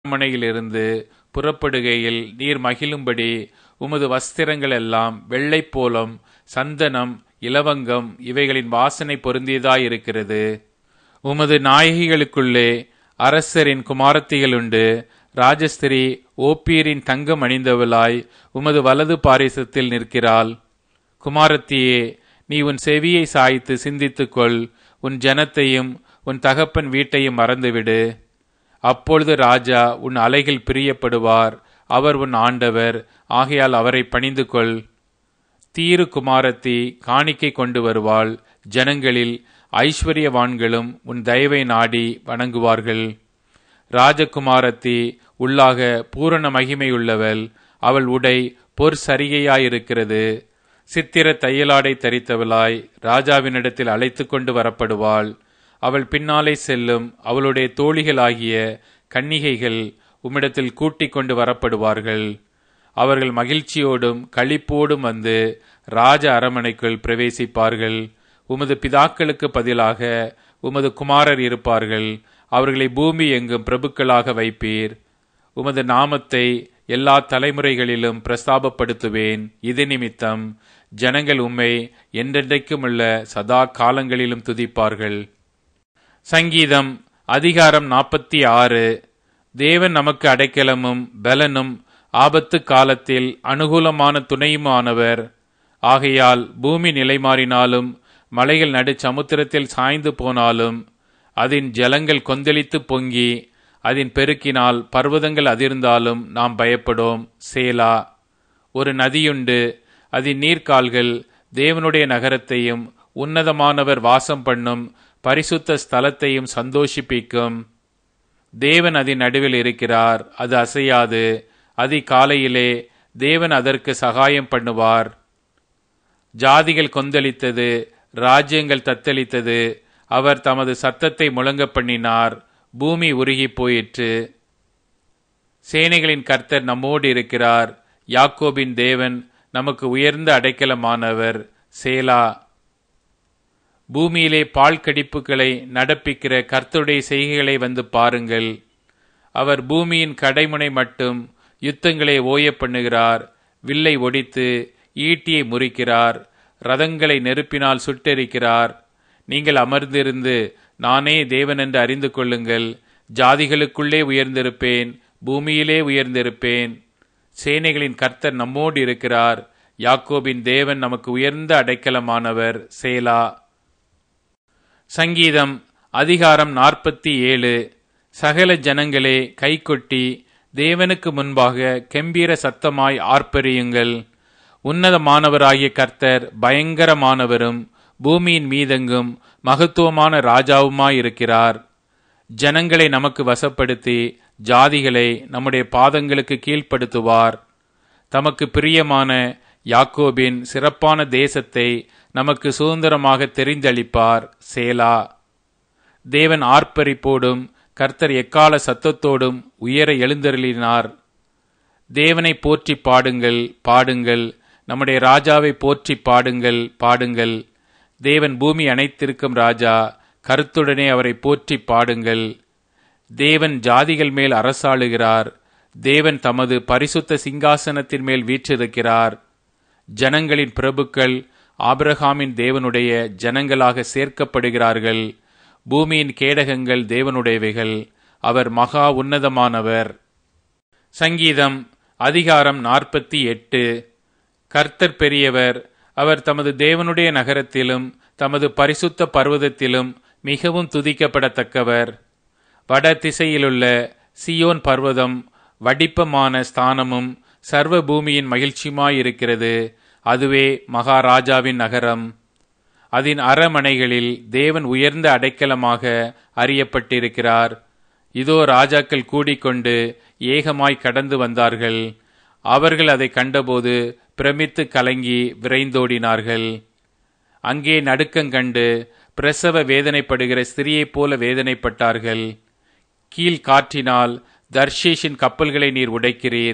அரண்மனையிலிருந்து புறப்படுகையில் நீர் மகிழும்படி உமது வஸ்திரங்கள் எல்லாம் வெள்ளைப்போலம் சந்தனம் இலவங்கம் இவைகளின் வாசனை பொருந்தியதாயிருக்கிறது உமது நாயகிகளுக்குள்ளே அரசரின் குமாரத்திகளுண்டு ராஜஸ்திரி ஓப்பீரின் தங்கம் அணிந்தவளாய் உமது வலது பாரிசத்தில் நிற்கிறாள் குமாரத்தியே நீ உன் செவியை சாய்த்து சிந்தித்துக்கொள் உன் ஜனத்தையும் உன் தகப்பன் வீட்டையும் மறந்துவிடு அப்பொழுது ராஜா உன் அலைகள் பிரியப்படுவார் அவர் உன் ஆண்டவர் ஆகையால் அவரை பணிந்து கொள் தீரு குமாரத்தி காணிக்கை கொண்டு வருவாள் ஜனங்களில் ஐஸ்வர்யவான்களும் உன் தயவை நாடி வணங்குவார்கள் ராஜகுமாரத்தி உள்ளாக பூரண மகிமையுள்ளவள் அவள் உடை பொற் சரிகையாயிருக்கிறது சித்திர தையலாடை தரித்தவளாய் ராஜாவினிடத்தில் அழைத்து கொண்டு வரப்படுவாள் அவள் பின்னாலே செல்லும் அவளுடைய தோழிகளாகிய கன்னிகைகள் உம்மிடத்தில் கூட்டிக் கொண்டு வரப்படுவார்கள் அவர்கள் மகிழ்ச்சியோடும் களிப்போடும் வந்து ராஜ அரமனைக்குள் பிரவேசிப்பார்கள் உமது பிதாக்களுக்கு பதிலாக உமது குமாரர் இருப்பார்கள் அவர்களை பூமி எங்கும் பிரபுக்களாக வைப்பீர் உமது நாமத்தை எல்லா தலைமுறைகளிலும் பிரஸ்தாபப்படுத்துவேன் இது நிமித்தம் ஜனங்கள் உம்மை என்றென்றைக்கும் உள்ள சதா காலங்களிலும் துதிப்பார்கள் சங்கீதம் அதிகாரம் நாற்பத்தி ஆறு தேவன் நமக்கு அடைக்கலமும் பலனும் ஆபத்து காலத்தில் அனுகூலமான துணையுமானவர் ஆகையால் பூமி நிலைமாறினாலும் மலைகள் நடு சமுத்திரத்தில் சாய்ந்து போனாலும் அதன் ஜலங்கள் கொந்தளித்து பொங்கி அதன் பெருக்கினால் பர்வதங்கள் அதிர்ந்தாலும் நாம் பயப்படோம் சேலா ஒரு நதியுண்டு அதன் நீர்க்கால்கள் தேவனுடைய நகரத்தையும் உன்னதமானவர் வாசம் பண்ணும் பரிசுத்த ஸ்தலத்தையும் சந்தோஷிப்பிக்கும் தேவன் அதன் நடுவில் இருக்கிறார் அது அசையாது அதி காலையிலே தேவன் அதற்கு சகாயம் பண்ணுவார் ஜாதிகள் கொந்தளித்தது ராஜ்யங்கள் தத்தளித்தது அவர் தமது சத்தத்தை முழங்க பண்ணினார் பூமி உருகி போயிற்று சேனைகளின் கர்த்தர் நம்மோடு இருக்கிறார் யாக்கோபின் தேவன் நமக்கு உயர்ந்த அடைக்கலமானவர் சேலா பூமியிலே பால் கடிப்புகளை நடப்பிக்கிற கர்த்தருடைய செய்கைகளை வந்து பாருங்கள் அவர் பூமியின் கடைமுனை மட்டும் யுத்தங்களை ஓய பண்ணுகிறார் வில்லை ஒடித்து ஈட்டியை முறிக்கிறார் ரதங்களை நெருப்பினால் சுட்டெரிக்கிறார் நீங்கள் அமர்ந்திருந்து நானே தேவன் என்று அறிந்து கொள்ளுங்கள் ஜாதிகளுக்குள்ளே உயர்ந்திருப்பேன் பூமியிலே உயர்ந்திருப்பேன் சேனைகளின் கர்த்தர் நம்மோடு இருக்கிறார் யாக்கோபின் தேவன் நமக்கு உயர்ந்த அடைக்கலமானவர் சேலா சங்கீதம் அதிகாரம் நாற்பத்தி ஏழு சகல ஜனங்களே கைகொட்டி தேவனுக்கு முன்பாக கெம்பீர சத்தமாய் ஆர்ப்பரியுங்கள் உன்னதமானவராகிய கர்த்தர் பயங்கரமானவரும் பூமியின் மீதெங்கும் மகத்துவமான ராஜாவுமாயிருக்கிறார் ஜனங்களை நமக்கு வசப்படுத்தி ஜாதிகளை நம்முடைய பாதங்களுக்கு கீழ்ப்படுத்துவார் தமக்கு பிரியமான யாக்கோபின் சிறப்பான தேசத்தை நமக்கு சுதந்திரமாக தெரிந்தளிப்பார் சேலா தேவன் ஆர்ப்பரிப்போடும் கர்த்தர் எக்கால சத்தத்தோடும் உயர எழுந்தருளினார் தேவனை போற்றி பாடுங்கள் பாடுங்கள் நம்முடைய ராஜாவை போற்றி பாடுங்கள் பாடுங்கள் தேவன் பூமி அனைத்திருக்கும் ராஜா கருத்துடனே அவரை போற்றி பாடுங்கள் தேவன் ஜாதிகள் மேல் அரசாளுகிறார் தேவன் தமது பரிசுத்த சிங்காசனத்தின் மேல் வீற்றிருக்கிறார் ஜனங்களின் பிரபுக்கள் ஆபிரகாமின் தேவனுடைய ஜனங்களாக சேர்க்கப்படுகிறார்கள் பூமியின் கேடகங்கள் தேவனுடையவைகள் அவர் மகா உன்னதமானவர் சங்கீதம் அதிகாரம் நாற்பத்தி எட்டு கர்த்தர் பெரியவர் அவர் தமது தேவனுடைய நகரத்திலும் தமது பரிசுத்த பர்வதத்திலும் மிகவும் துதிக்கப்படத்தக்கவர் வட திசையிலுள்ள சியோன் பர்வதம் வடிப்பமான ஸ்தானமும் சர்வ பூமியின் மகிழ்ச்சியுமாயிருக்கிறது அதுவே மகாராஜாவின் நகரம் அதன் அரமனைகளில் தேவன் உயர்ந்த அடைக்கலமாக அறியப்பட்டிருக்கிறார் இதோ ராஜாக்கள் கூடிக்கொண்டு ஏகமாய் கடந்து வந்தார்கள் அவர்கள் அதை கண்டபோது பிரமித்து கலங்கி விரைந்தோடினார்கள் அங்கே நடுக்கங்கண்டு பிரசவ வேதனைப்படுகிற ஸ்திரியைப் போல வேதனைப்பட்டார்கள் கீழ் காற்றினால் தர்ஷீஷின் கப்பல்களை நீர் உடைக்கிறீர்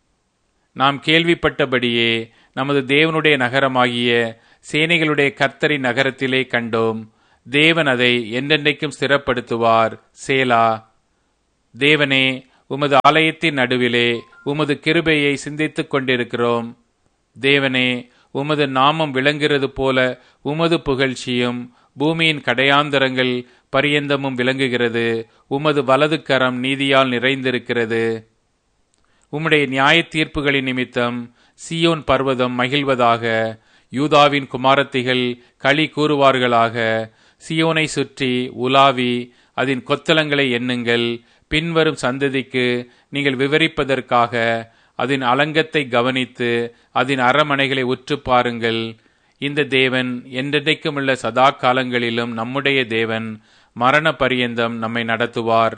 நாம் கேள்விப்பட்டபடியே நமது தேவனுடைய நகரமாகிய சேனைகளுடைய கர்த்தரின் நகரத்திலே கண்டோம் தேவன் அதை என்றென்றைக்கும் ஸ்திரப்படுத்துவார் சேலா தேவனே உமது ஆலயத்தின் நடுவிலே உமது கிருபையை சிந்தித்துக் கொண்டிருக்கிறோம் தேவனே உமது நாமம் விளங்குகிறது போல உமது புகழ்ச்சியும் பூமியின் கடையாந்தரங்கள் பரியந்தமும் விளங்குகிறது உமது வலது கரம் நீதியால் நிறைந்திருக்கிறது உம்முடைய நியாய தீர்ப்புகளின் நிமித்தம் சியோன் பர்வதம் மகிழ்வதாக யூதாவின் குமாரத்திகள் களி கூறுவார்களாக சியோனை சுற்றி உலாவி அதன் கொத்தலங்களை எண்ணுங்கள் பின்வரும் சந்ததிக்கு நீங்கள் விவரிப்பதற்காக அதன் அலங்கத்தை கவனித்து அதன் அரமனைகளை உற்று பாருங்கள் இந்த தேவன் என்றென்றைக்கும் உள்ள சதா காலங்களிலும் நம்முடைய தேவன் மரண பரியந்தம் நம்மை நடத்துவார்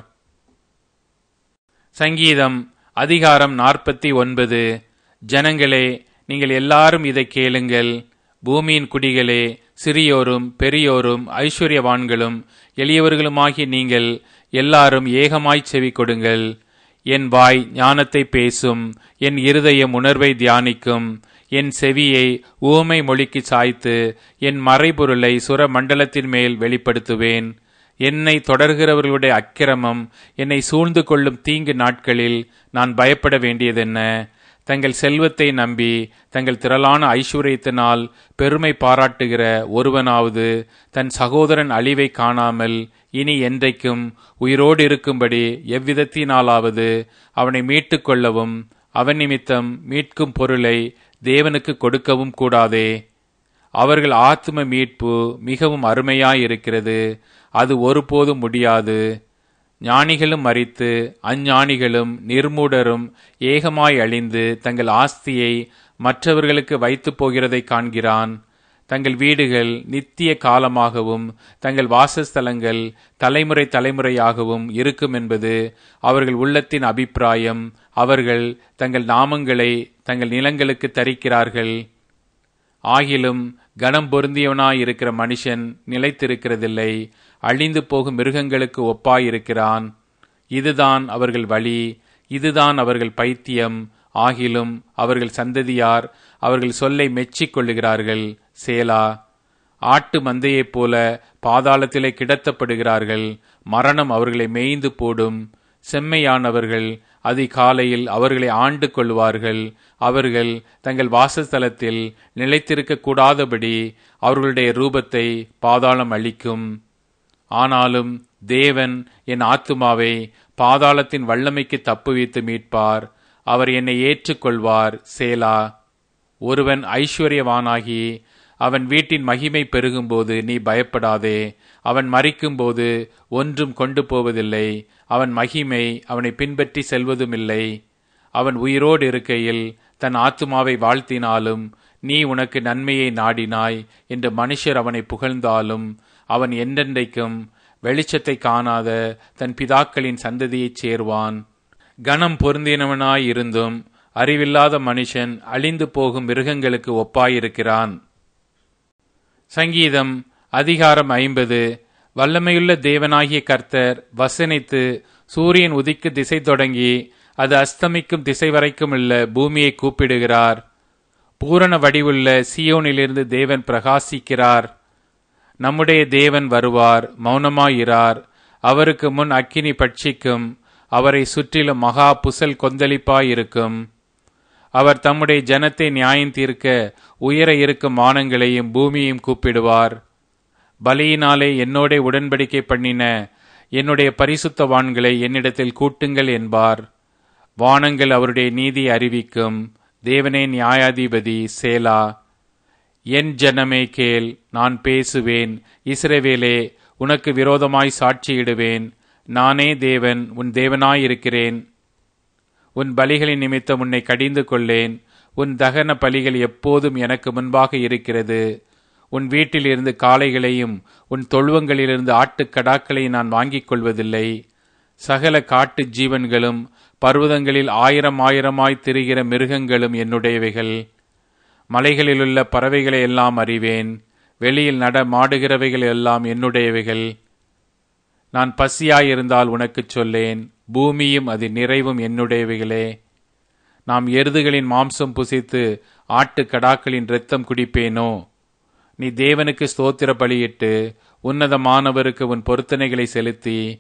சங்கீதம் அதிகாரம் நாற்பத்தி ஒன்பது ஜனங்களே நீங்கள் எல்லாரும் இதை கேளுங்கள் பூமியின் குடிகளே சிறியோரும் பெரியோரும் ஐஸ்வர்யவான்களும் எளியவர்களுமாகிய நீங்கள் எல்லாரும் ஏகமாய் செவி கொடுங்கள் என் வாய் ஞானத்தை பேசும் என் இருதயம் உணர்வை தியானிக்கும் என் செவியை ஊமை மொழிக்கு சாய்த்து என் மறைபொருளை சுர மண்டலத்தின் மேல் வெளிப்படுத்துவேன் என்னை தொடர்கிறவர்களுடைய அக்கிரமம் என்னை சூழ்ந்து கொள்ளும் தீங்கு நாட்களில் நான் பயப்பட வேண்டியதென்ன தங்கள் செல்வத்தை நம்பி தங்கள் திரளான ஐஸ்வர்யத்தினால் பெருமை பாராட்டுகிற ஒருவனாவது தன் சகோதரன் அழிவை காணாமல் இனி என்றைக்கும் உயிரோடு இருக்கும்படி எவ்விதத்தினாலாவது அவனை மீட்டுக் கொள்ளவும் அவன் நிமித்தம் மீட்கும் பொருளை தேவனுக்கு கொடுக்கவும் கூடாதே அவர்கள் ஆத்ம மீட்பு மிகவும் அருமையாயிருக்கிறது அது ஒருபோதும் முடியாது ஞானிகளும் மறித்து அஞ்ஞானிகளும் நிர்மூடரும் ஏகமாய் அழிந்து தங்கள் ஆஸ்தியை மற்றவர்களுக்கு வைத்து போகிறதை காண்கிறான் தங்கள் வீடுகள் நித்திய காலமாகவும் தங்கள் வாசஸ்தலங்கள் தலைமுறை தலைமுறையாகவும் இருக்கும் என்பது அவர்கள் உள்ளத்தின் அபிப்பிராயம் அவர்கள் தங்கள் நாமங்களை தங்கள் நிலங்களுக்கு தரிக்கிறார்கள் ஆகிலும் கனம் பொருந்தியவனாயிருக்கிற மனுஷன் நிலைத்திருக்கிறதில்லை அழிந்து போகும் மிருகங்களுக்கு ஒப்பாயிருக்கிறான் இதுதான் அவர்கள் வழி இதுதான் அவர்கள் பைத்தியம் ஆகிலும் அவர்கள் சந்ததியார் அவர்கள் சொல்லை மெச்சிக் கொள்ளுகிறார்கள் சேலா ஆட்டு மந்தையைப் போல பாதாளத்திலே கிடத்தப்படுகிறார்கள் மரணம் அவர்களை மேய்ந்து போடும் செம்மையானவர்கள் அதிகாலையில் அவர்களை ஆண்டு கொள்வார்கள் அவர்கள் தங்கள் வாசஸ்தலத்தில் நிலைத்திருக்க கூடாதபடி அவர்களுடைய ரூபத்தை பாதாளம் அளிக்கும் ஆனாலும் தேவன் என் ஆத்துமாவை பாதாளத்தின் வல்லமைக்கு தப்புவித்து மீட்பார் அவர் என்னை ஏற்றுக்கொள்வார் சேலா ஒருவன் ஐஸ்வர்யவானாகி அவன் வீட்டின் மகிமை பெருகும்போது நீ பயப்படாதே அவன் மறிக்கும்போது ஒன்றும் கொண்டு போவதில்லை அவன் மகிமை அவனை பின்பற்றி செல்வதுமில்லை அவன் உயிரோடு இருக்கையில் தன் ஆத்துமாவை வாழ்த்தினாலும் நீ உனக்கு நன்மையை நாடினாய் என்று மனுஷர் அவனை புகழ்ந்தாலும் அவன் என்றென்றைக்கும் வெளிச்சத்தை காணாத தன் பிதாக்களின் சந்ததியைச் சேர்வான் கனம் பொருந்தினவனாயிருந்தும் அறிவில்லாத மனுஷன் அழிந்து போகும் மிருகங்களுக்கு ஒப்பாயிருக்கிறான் சங்கீதம் அதிகாரம் ஐம்பது வல்லமையுள்ள தேவனாகிய கர்த்தர் வசனித்து சூரியன் உதிக்கு திசை தொடங்கி அது அஸ்தமிக்கும் திசை வரைக்கும் உள்ள பூமியை கூப்பிடுகிறார் பூரண வடிவுள்ள சியோனிலிருந்து தேவன் பிரகாசிக்கிறார் நம்முடைய தேவன் வருவார் மௌனமாயிரார் அவருக்கு முன் அக்கினி பட்சிக்கும் அவரை சுற்றிலும் மகா புசல் கொந்தளிப்பாயிருக்கும் அவர் தம்முடைய ஜனத்தை நியாயம் தீர்க்க உயர இருக்கும் வானங்களையும் பூமியையும் கூப்பிடுவார் பலியினாலே என்னோட உடன்படிக்கை பண்ணின என்னுடைய பரிசுத்தவான்களை என்னிடத்தில் கூட்டுங்கள் என்பார் வானங்கள் அவருடைய நீதி அறிவிக்கும் தேவனே நியாயாதிபதி சேலா என் ஜனமே கேள் நான் பேசுவேன் இஸ்ரவேலே உனக்கு விரோதமாய் சாட்சியிடுவேன் நானே தேவன் உன் தேவனாயிருக்கிறேன் உன் பலிகளின் நிமித்தம் உன்னை கடிந்து கொள்ளேன் உன் தகன பலிகள் எப்போதும் எனக்கு முன்பாக இருக்கிறது உன் வீட்டிலிருந்து காளைகளையும் உன் தொழுவங்களிலிருந்து ஆட்டுக்கடாக்களையும் நான் வாங்கிக் கொள்வதில்லை சகல காட்டு ஜீவன்களும் பர்வதங்களில் ஆயிரம் ஆயிரமாய் திரிகிற மிருகங்களும் என்னுடையவைகள் மலைகளிலுள்ள பறவைகளை எல்லாம் அறிவேன் வெளியில் நட மாடுகிறவைகள் எல்லாம் என்னுடையவைகள் நான் பசியாயிருந்தால் உனக்குச் சொல்லேன் பூமியும் அது நிறைவும் என்னுடையவைகளே நாம் எருதுகளின் மாம்சம் புசித்து ஆட்டு கடாக்களின் இரத்தம் குடிப்பேனோ நீ தேவனுக்கு ஸ்தோத்திர பலியிட்டு உன்னதமானவருக்கு உன் பொருத்தனைகளை செலுத்தி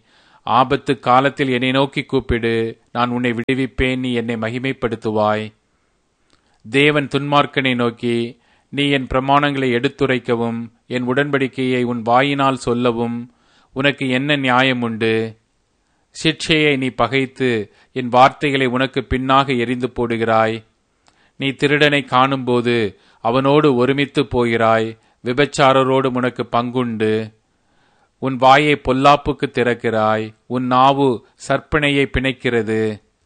ஆபத்து காலத்தில் என்னை நோக்கி கூப்பிடு நான் உன்னை விடுவிப்பேன் நீ என்னை மகிமைப்படுத்துவாய் தேவன் துன்மார்க்கனை நோக்கி நீ என் பிரமாணங்களை எடுத்துரைக்கவும் என் உடன்படிக்கையை உன் வாயினால் சொல்லவும் உனக்கு என்ன நியாயம் உண்டு சிற்சையை நீ பகைத்து என் வார்த்தைகளை உனக்கு பின்னாக எரிந்து போடுகிறாய் நீ திருடனை காணும்போது அவனோடு ஒருமித்து போகிறாய் விபச்சாரரோடு உனக்கு பங்குண்டு உன் வாயை பொல்லாப்புக்கு திறக்கிறாய் உன் நாவு சற்பனையை பிணைக்கிறது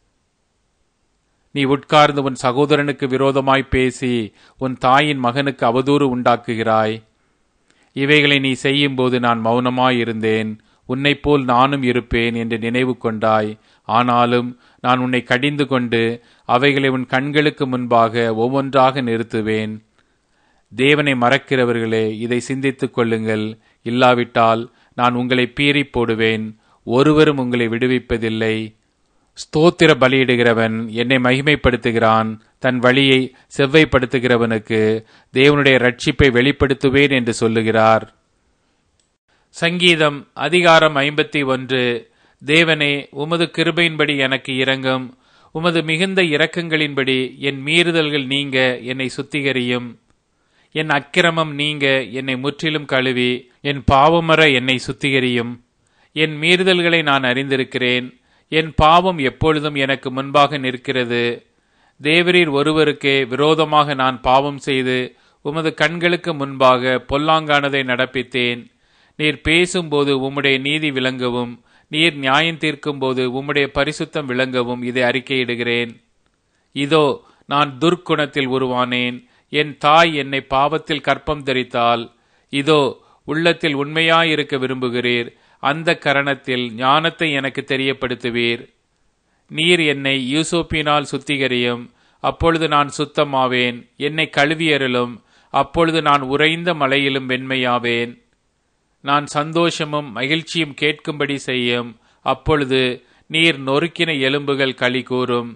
நீ உட்கார்ந்து உன் சகோதரனுக்கு விரோதமாய் பேசி உன் தாயின் மகனுக்கு அவதூறு உண்டாக்குகிறாய் இவைகளை நீ செய்யும்போது நான் மௌனமாயிருந்தேன் உன்னைப் போல் நானும் இருப்பேன் என்று நினைவு கொண்டாய் ஆனாலும் நான் உன்னை கடிந்து கொண்டு அவைகளை உன் கண்களுக்கு முன்பாக ஒவ்வொன்றாக நிறுத்துவேன் தேவனை மறக்கிறவர்களே இதை சிந்தித்துக் கொள்ளுங்கள் இல்லாவிட்டால் நான் உங்களை பீறி போடுவேன் ஒருவரும் உங்களை விடுவிப்பதில்லை ஸ்தோத்திர பலியிடுகிறவன் என்னை மகிமைப்படுத்துகிறான் தன் வழியை செவ்வைப்படுத்துகிறவனுக்கு தேவனுடைய ரட்சிப்பை வெளிப்படுத்துவேன் என்று சொல்லுகிறார் சங்கீதம் அதிகாரம் ஐம்பத்தி ஒன்று தேவனே உமது கிருபையின்படி எனக்கு இரங்கும் உமது மிகுந்த இரக்கங்களின்படி என் மீறுதல்கள் நீங்க என்னை சுத்திகரியும் என் அக்கிரமம் நீங்க என்னை முற்றிலும் கழுவி என் பாவமர என்னை சுத்திகரியும் என் மீறுதல்களை நான் அறிந்திருக்கிறேன் என் பாவம் எப்பொழுதும் எனக்கு முன்பாக நிற்கிறது தேவரீர் ஒருவருக்கே விரோதமாக நான் பாவம் செய்து உமது கண்களுக்கு முன்பாக பொல்லாங்கானதை நடப்பித்தேன் நீர் பேசும்போது உம்முடைய நீதி விளங்கவும் நீர் நியாயம் தீர்க்கும்போது உம்முடைய பரிசுத்தம் விளங்கவும் இதை அறிக்கையிடுகிறேன் இதோ நான் துர்க்குணத்தில் உருவானேன் என் தாய் என்னை பாவத்தில் கற்பம் தரித்தால் இதோ உள்ளத்தில் உண்மையாயிருக்க விரும்புகிறீர் அந்த கரணத்தில் ஞானத்தை எனக்கு தெரியப்படுத்துவீர் நீர் என்னை யூசோப்பினால் சுத்திகரியும் அப்பொழுது நான் சுத்தமாவேன் என்னை கழுவியறலும் அப்பொழுது நான் உறைந்த மலையிலும் வெண்மையாவேன் நான் சந்தோஷமும் மகிழ்ச்சியும் கேட்கும்படி செய்யும் அப்பொழுது நீர் நொறுக்கின எலும்புகள் களி கூறும்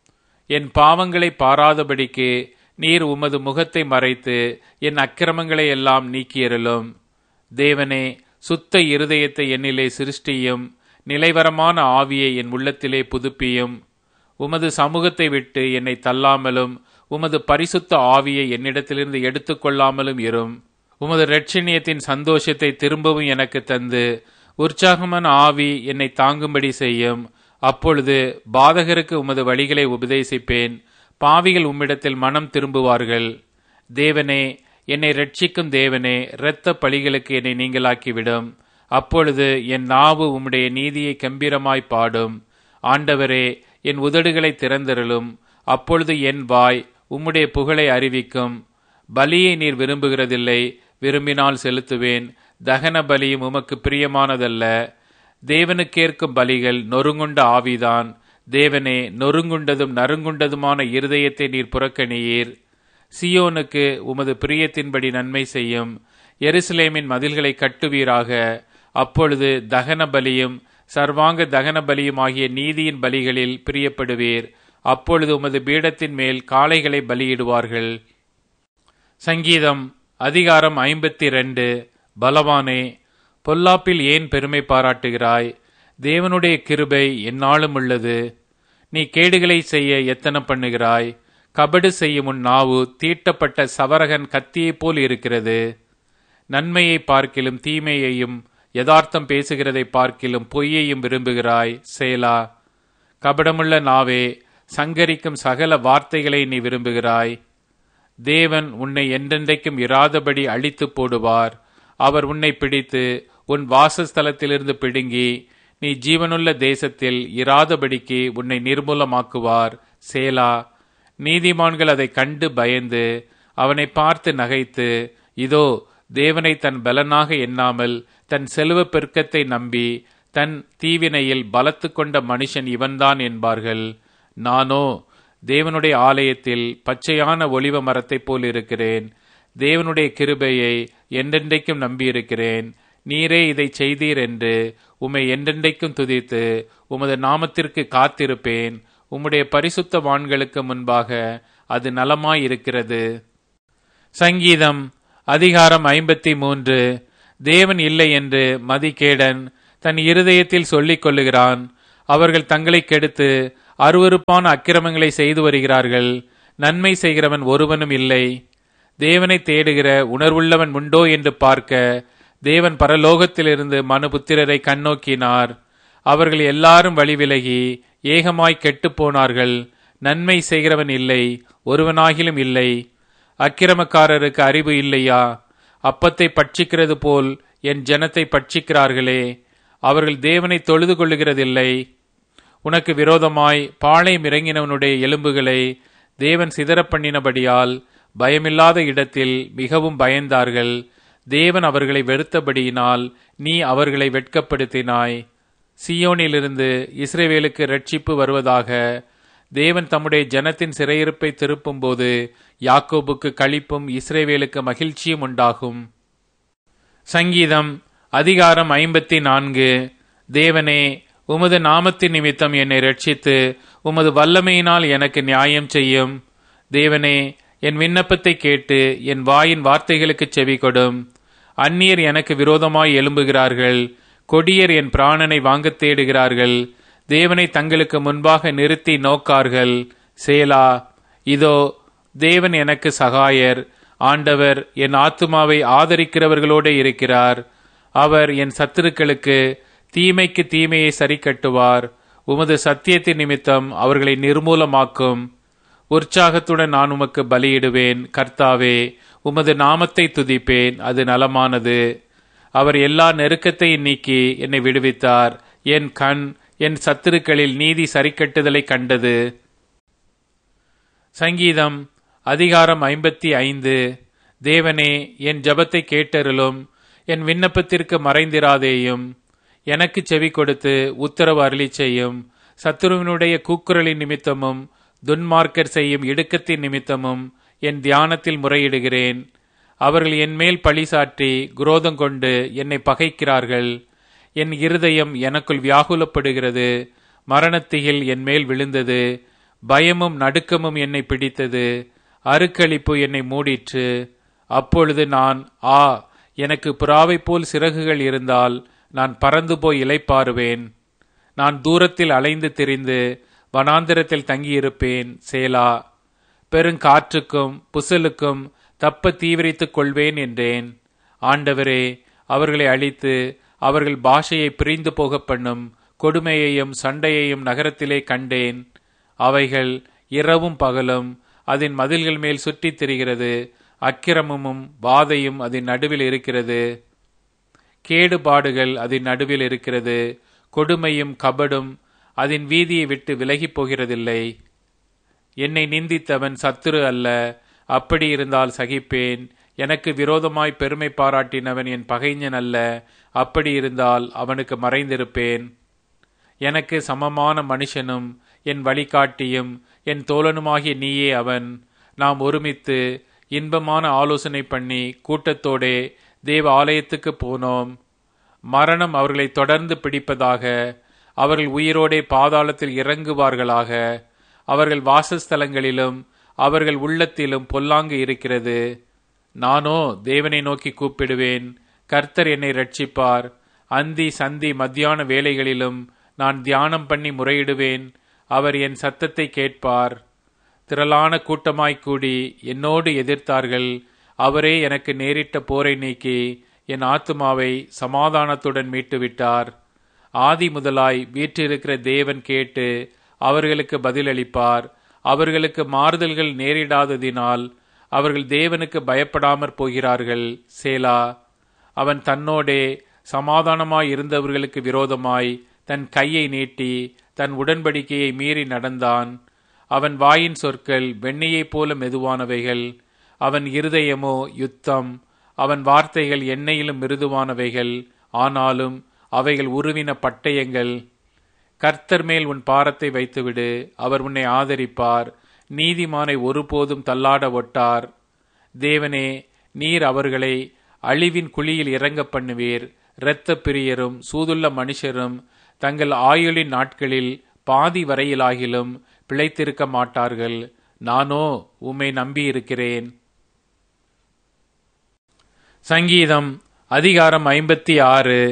என் பாவங்களை பாராதபடிக்கு நீர் உமது முகத்தை மறைத்து என் அக்கிரமங்களை எல்லாம் நீக்கியறலும் தேவனே சுத்த இருதயத்தை என்னிலே சிருஷ்டியும் நிலைவரமான ஆவியை என் உள்ளத்திலே புதுப்பியும் உமது சமூகத்தை விட்டு என்னை தள்ளாமலும் உமது பரிசுத்த ஆவியை என்னிடத்திலிருந்து எடுத்துக்கொள்ளாமலும் இரும் உமது இரட்சணியத்தின் சந்தோஷத்தை திரும்பவும் எனக்கு தந்து உற்சாகமான ஆவி என்னை தாங்கும்படி செய்யும் அப்பொழுது பாதகருக்கு உமது வழிகளை உபதேசிப்பேன் பாவிகள் உம்மிடத்தில் மனம் திரும்புவார்கள் தேவனே என்னை ரட்சிக்கும் தேவனே இரத்த பழிகளுக்கு என்னை நீங்களாக்கிவிடும் அப்பொழுது என் நாவு உம்முடைய நீதியை கம்பீரமாய் பாடும் ஆண்டவரே என் உதடுகளை திறந்தருளும் அப்பொழுது என் வாய் உம்முடைய புகழை அறிவிக்கும் பலியை நீர் விரும்புகிறதில்லை விரும்பினால் செலுத்துவேன் தகன பலியும் உமக்கு பிரியமானதல்ல தேவனுக்கேற்கும் பலிகள் நொறுங்குண்ட ஆவிதான் தேவனே நொறுங்குண்டதும் நறுங்குண்டதுமான இருதயத்தை நீர் புறக்கணியீர் சியோனுக்கு உமது பிரியத்தின்படி நன்மை செய்யும் எருசலேமின் மதில்களை கட்டுவீராக அப்பொழுது தகன பலியும் சர்வாங்க தகன பலியும் ஆகிய நீதியின் பலிகளில் பிரியப்படுவீர் அப்பொழுது உமது பீடத்தின் மேல் காளைகளை பலியிடுவார்கள் சங்கீதம் அதிகாரம் ஐம்பத்தி ரெண்டு பலவானே பொல்லாப்பில் ஏன் பெருமை பாராட்டுகிறாய் தேவனுடைய கிருபை எந்நாளும் உள்ளது நீ கேடுகளை செய்ய எத்தனை பண்ணுகிறாய் கபடு செய்யும் உன் நாவு தீட்டப்பட்ட சவரகன் கத்தியைப் போல் இருக்கிறது நன்மையை பார்க்கிலும் தீமையையும் யதார்த்தம் பேசுகிறதை பார்க்கிலும் பொய்யையும் விரும்புகிறாய் சேலா கபடமுள்ள நாவே சங்கரிக்கும் சகல வார்த்தைகளை நீ விரும்புகிறாய் தேவன் உன்னை என்றென்றைக்கும் இராதபடி அழித்து போடுவார் அவர் உன்னை பிடித்து உன் வாசஸ்தலத்திலிருந்து பிடுங்கி நீ ஜீவனுள்ள தேசத்தில் இராதபடிக்கு உன்னை நிர்மூலமாக்குவார் சேலா நீதிமான்கள் அதை கண்டு பயந்து அவனை பார்த்து நகைத்து இதோ தேவனை தன் பலனாக எண்ணாமல் தன் செல்வ பெருக்கத்தை நம்பி தன் தீவினையில் பலத்து கொண்ட மனுஷன் இவன்தான் என்பார்கள் நானோ தேவனுடைய ஆலயத்தில் பச்சையான ஒளிவ மரத்தைப் போல் இருக்கிறேன் தேவனுடைய கிருபையை என்றென்றைக்கும் நம்பியிருக்கிறேன் நீரே இதை செய்தீர் என்று உம்மை என்றென்றைக்கும் துதித்து உமது நாமத்திற்கு காத்திருப்பேன் உம்முடைய பரிசுத்த வான்களுக்கு முன்பாக அது நலமாயிருக்கிறது சங்கீதம் அதிகாரம் ஐம்பத்தி மூன்று தேவன் இல்லை என்று மதிகேடன் தன் இருதயத்தில் சொல்லிக் கொள்ளுகிறான் அவர்கள் தங்களை கெடுத்து அருவருப்பான அக்கிரமங்களை செய்து வருகிறார்கள் நன்மை செய்கிறவன் ஒருவனும் இல்லை தேவனை தேடுகிற உணர்வுள்ளவன் உண்டோ என்று பார்க்க தேவன் பரலோகத்திலிருந்து மனுபுத்திரரை கண்ணோக்கினார் அவர்கள் எல்லாரும் வழி விலகி ஏகமாய் கெட்டுப் போனார்கள் நன்மை செய்கிறவன் இல்லை ஒருவனாகிலும் இல்லை அக்கிரமக்காரருக்கு அறிவு இல்லையா அப்பத்தை பட்சிக்கிறது போல் என் ஜனத்தை பட்சிக்கிறார்களே அவர்கள் தேவனை தொழுது கொள்ளுகிறதில்லை உனக்கு விரோதமாய் பாளையம் இறங்கினவனுடைய எலும்புகளை தேவன் சிதறப் பண்ணினபடியால் பயமில்லாத இடத்தில் மிகவும் பயந்தார்கள் தேவன் அவர்களை வெறுத்தபடியினால் நீ அவர்களை வெட்கப்படுத்தினாய் சியோனிலிருந்து இஸ்ரேவேலுக்கு ரட்சிப்பு வருவதாக தேவன் தம்முடைய ஜனத்தின் சிறையிருப்பை திருப்பும்போது யாக்கோபுக்கு களிப்பும் இஸ்ரேவேலுக்கு மகிழ்ச்சியும் உண்டாகும் சங்கீதம் அதிகாரம் ஐம்பத்தி நான்கு தேவனே உமது நாமத்தின் நிமித்தம் என்னை ரட்சித்து உமது வல்லமையினால் எனக்கு நியாயம் செய்யும் தேவனே என் விண்ணப்பத்தை கேட்டு என் வாயின் வார்த்தைகளுக்கு செவி கொடும் அந்நியர் எனக்கு விரோதமாய் எழும்புகிறார்கள் கொடியர் என் பிராணனை வாங்கத் தேடுகிறார்கள் தேவனை தங்களுக்கு முன்பாக நிறுத்தி நோக்கார்கள் சேலா இதோ தேவன் எனக்கு சகாயர் ஆண்டவர் என் ஆத்துமாவை ஆதரிக்கிறவர்களோடு இருக்கிறார் அவர் என் சத்துருக்களுக்கு தீமைக்கு தீமையை சரி கட்டுவார் உமது சத்தியத்தின் நிமித்தம் அவர்களை நிர்மூலமாக்கும் உற்சாகத்துடன் நான் உமக்கு பலியிடுவேன் கர்த்தாவே உமது நாமத்தை துதிப்பேன் அது நலமானது அவர் எல்லா நெருக்கத்தையும் நீக்கி என்னை விடுவித்தார் என் கண் என் சத்துருக்களில் நீதி சரிக்கட்டுதலை கண்டது சங்கீதம் அதிகாரம் ஐம்பத்தி ஐந்து தேவனே என் ஜபத்தை கேட்டருளும் என் விண்ணப்பத்திற்கு மறைந்திராதேயும் எனக்கு செவி கொடுத்து உத்தரவு அருளி செய்யும் சத்துருவினுடைய கூக்குரலின் நிமித்தமும் துன்மார்க்கர் செய்யும் இடுக்கத்தின் நிமித்தமும் என் தியானத்தில் முறையிடுகிறேன் அவர்கள் என் மேல் பழி சாற்றி குரோதம் கொண்டு என்னை பகைக்கிறார்கள் என் இருதயம் எனக்குள் வியாகுலப்படுகிறது மரணத்திகில் என் மேல் விழுந்தது பயமும் நடுக்கமும் என்னை பிடித்தது அருக்களிப்பு என்னை மூடிற்று அப்பொழுது நான் ஆ எனக்கு புறாவைப் போல் சிறகுகள் இருந்தால் நான் பறந்து போய் இலைப்பாருவேன் நான் தூரத்தில் அலைந்து திரிந்து வனாந்திரத்தில் தங்கியிருப்பேன் சேலா பெருங்காற்றுக்கும் புசலுக்கும் தப்ப தீவிரித்துக் கொள்வேன் என்றேன் ஆண்டவரே அவர்களை அழித்து அவர்கள் பாஷையை பிரிந்து போக பண்ணும் கொடுமையையும் சண்டையையும் நகரத்திலே கண்டேன் அவைகள் இரவும் பகலும் அதன் மதில்கள் மேல் சுற்றித் திரிகிறது அக்கிரமமும் வாதையும் அதன் நடுவில் இருக்கிறது கேடுபாடுகள் அதன் நடுவில் இருக்கிறது கொடுமையும் கபடும் அதன் வீதியை விட்டு விலகிப் போகிறதில்லை என்னை நிந்தித்தவன் சத்துரு அல்ல அப்படி இருந்தால் சகிப்பேன் எனக்கு விரோதமாய் பெருமை பாராட்டினவன் என் பகைஞன் அல்ல அப்படி இருந்தால் அவனுக்கு மறைந்திருப்பேன் எனக்கு சமமான மனுஷனும் என் வழிகாட்டியும் என் தோழனுமாகிய நீயே அவன் நாம் ஒருமித்து இன்பமான ஆலோசனை பண்ணி கூட்டத்தோடே தேவ ஆலயத்துக்கு போனோம் மரணம் அவர்களை தொடர்ந்து பிடிப்பதாக அவர்கள் உயிரோடே பாதாளத்தில் இறங்குவார்களாக அவர்கள் வாசஸ்தலங்களிலும் அவர்கள் உள்ளத்திலும் பொல்லாங்கு இருக்கிறது நானோ தேவனை நோக்கி கூப்பிடுவேன் கர்த்தர் என்னை ரட்சிப்பார் அந்தி சந்தி மத்தியான வேலைகளிலும் நான் தியானம் பண்ணி முறையிடுவேன் அவர் என் சத்தத்தை கேட்பார் திரளான கூட்டமாய்க் கூடி என்னோடு எதிர்த்தார்கள் அவரே எனக்கு நேரிட்ட போரை நீக்கி என் ஆத்துமாவை சமாதானத்துடன் மீட்டுவிட்டார் ஆதி முதலாய் வீற்றிருக்கிற தேவன் கேட்டு அவர்களுக்கு பதிலளிப்பார் அவர்களுக்கு மாறுதல்கள் நேரிடாததினால் அவர்கள் தேவனுக்கு பயப்படாமற் போகிறார்கள் சேலா அவன் தன்னோடே சமாதானமாய் இருந்தவர்களுக்கு விரோதமாய் தன் கையை நீட்டி தன் உடன்படிக்கையை மீறி நடந்தான் அவன் வாயின் சொற்கள் வெண்ணையைப் போல மெதுவானவைகள் அவன் இருதயமோ யுத்தம் அவன் வார்த்தைகள் எண்ணெயிலும் மிருதுவானவைகள் ஆனாலும் அவைகள் உருவின பட்டயங்கள் கர்த்தர் மேல் உன் பாரத்தை வைத்துவிடு அவர் உன்னை ஆதரிப்பார் நீதிமானை ஒருபோதும் தள்ளாட ஒட்டார் தேவனே நீர் அவர்களை அழிவின் குழியில் இறங்க பண்ணுவீர் இரத்த பிரியரும் சூதுள்ள மனுஷரும் தங்கள் ஆயுளின் நாட்களில் பாதி வரையிலாகிலும் பிழைத்திருக்க மாட்டார்கள் நானோ உம்மை நம்பியிருக்கிறேன் சங்கீதம் அதிகாரம் ஐம்பத்தி ஆறு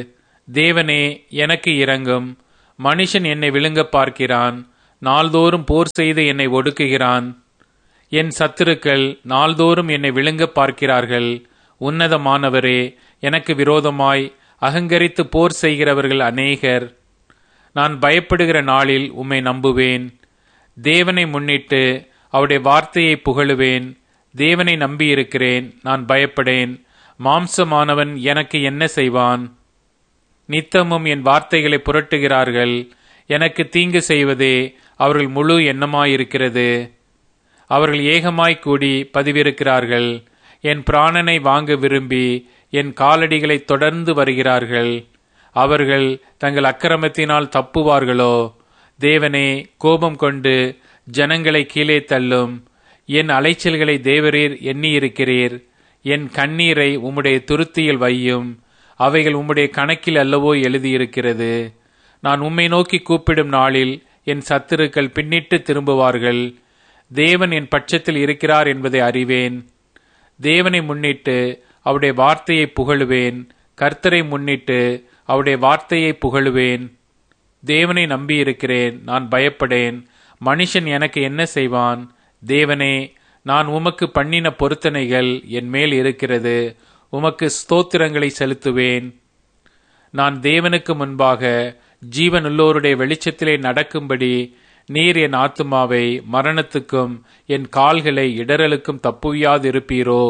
தேவனே எனக்கு இரங்கும் மனுஷன் என்னை விழுங்க பார்க்கிறான் நாள்தோறும் போர் செய்து என்னை ஒடுக்குகிறான் என் சத்துருக்கள் நாள்தோறும் என்னை விழுங்க பார்க்கிறார்கள் உன்னதமானவரே எனக்கு விரோதமாய் அகங்கரித்து போர் செய்கிறவர்கள் அநேகர் நான் பயப்படுகிற நாளில் உம்மை நம்புவேன் தேவனை முன்னிட்டு அவருடைய வார்த்தையை புகழுவேன் தேவனை நம்பியிருக்கிறேன் நான் பயப்படேன் மாம்சமானவன் எனக்கு என்ன செய்வான் நித்தமும் என் வார்த்தைகளை புரட்டுகிறார்கள் எனக்கு தீங்கு செய்வதே அவர்கள் முழு எண்ணமாயிருக்கிறது அவர்கள் ஏகமாய் கூடி பதிவிருக்கிறார்கள் என் பிராணனை வாங்க விரும்பி என் காலடிகளை தொடர்ந்து வருகிறார்கள் அவர்கள் தங்கள் அக்கிரமத்தினால் தப்புவார்களோ தேவனே கோபம் கொண்டு ஜனங்களை கீழே தள்ளும் என் அலைச்சல்களை தேவரீர் எண்ணியிருக்கிறீர் என் கண்ணீரை உம்முடைய துருத்தியில் வையும் அவைகள் உம்முடைய கணக்கில் அல்லவோ எழுதியிருக்கிறது நான் உம்மை நோக்கி கூப்பிடும் நாளில் என் சத்துருக்கள் பின்னிட்டு திரும்புவார்கள் தேவன் என் பட்சத்தில் இருக்கிறார் என்பதை அறிவேன் தேவனை முன்னிட்டு அவருடைய வார்த்தையை புகழுவேன் கர்த்தரை முன்னிட்டு அவருடைய வார்த்தையை புகழுவேன் தேவனை நம்பியிருக்கிறேன் நான் பயப்படேன் மனுஷன் எனக்கு என்ன செய்வான் தேவனே நான் உமக்கு பண்ணின பொருத்தனைகள் என் மேல் இருக்கிறது உமக்கு ஸ்தோத்திரங்களை செலுத்துவேன் நான் தேவனுக்கு முன்பாக ஜீவனுள்ளோருடைய வெளிச்சத்திலே நடக்கும்படி நீர் என் ஆத்துமாவை மரணத்துக்கும் என் கால்களை இடரலுக்கும் தப்புவியாதிருப்பீரோ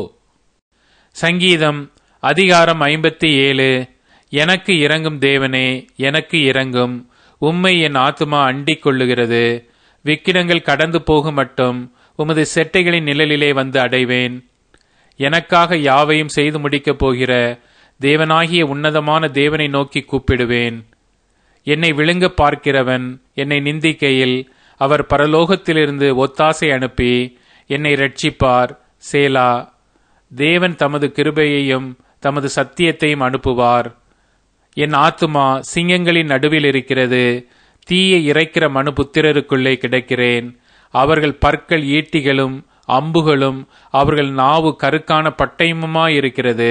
சங்கீதம் அதிகாரம் ஐம்பத்தி ஏழு எனக்கு இறங்கும் தேவனே எனக்கு இறங்கும் உம்மை என் ஆத்துமா அண்டிக் கொள்ளுகிறது விக்கிடங்கள் கடந்து போகும் மட்டும் உமது செட்டைகளின் நிழலிலே வந்து அடைவேன் எனக்காக யாவையும் செய்து முடிக்கப் போகிற தேவனாகிய உன்னதமான தேவனை நோக்கி கூப்பிடுவேன் என்னை விழுங்க பார்க்கிறவன் என்னை நிந்திக்கையில் அவர் பரலோகத்திலிருந்து ஒத்தாசை அனுப்பி என்னை ரட்சிப்பார் சேலா தேவன் தமது கிருபையையும் தமது சத்தியத்தையும் அனுப்புவார் என் ஆத்துமா சிங்கங்களின் நடுவில் இருக்கிறது தீயை இறைக்கிற மனு புத்திரருக்குள்ளே கிடக்கிறேன் அவர்கள் பற்கள் ஈட்டிகளும் அம்புகளும் அவர்கள் நாவு கருக்கான பட்டயமுமாயிருக்கிறது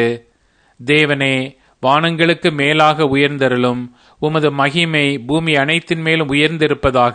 தேவனே வானங்களுக்கு மேலாக உயர்ந்தருளும் உமது மகிமை பூமி அனைத்தின் மேலும் உயர்ந்திருப்பதாக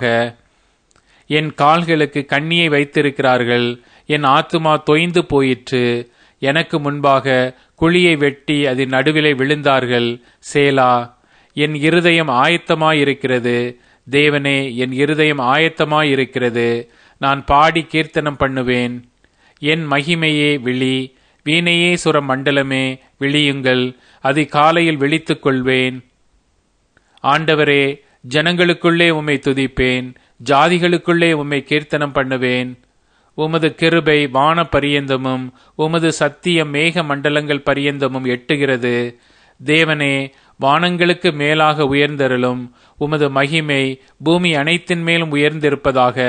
என் கால்களுக்கு கண்ணியை வைத்திருக்கிறார்கள் என் ஆத்துமா தொய்ந்து போயிற்று எனக்கு முன்பாக குழியை வெட்டி அதன் நடுவிலே விழுந்தார்கள் சேலா என் இருதயம் ஆயத்தமாயிருக்கிறது தேவனே என் இருதயம் ஆயத்தமாயிருக்கிறது நான் பாடி கீர்த்தனம் பண்ணுவேன் என் மகிமையே விழி வீணையே சுர மண்டலமே விழியுங்கள் அதிகாலையில் விழித்துக் கொள்வேன் ஆண்டவரே ஜனங்களுக்குள்ளே உம்மை துதிப்பேன் ஜாதிகளுக்குள்ளே உம்மை கீர்த்தனம் பண்ணுவேன் உமது கிருபை வான பரியந்தமும் உமது சத்தியம் மேக மண்டலங்கள் பரியந்தமும் எட்டுகிறது தேவனே வானங்களுக்கு மேலாக உயர்ந்தருளும் உமது மகிமை பூமி அனைத்தின் மேலும் உயர்ந்திருப்பதாக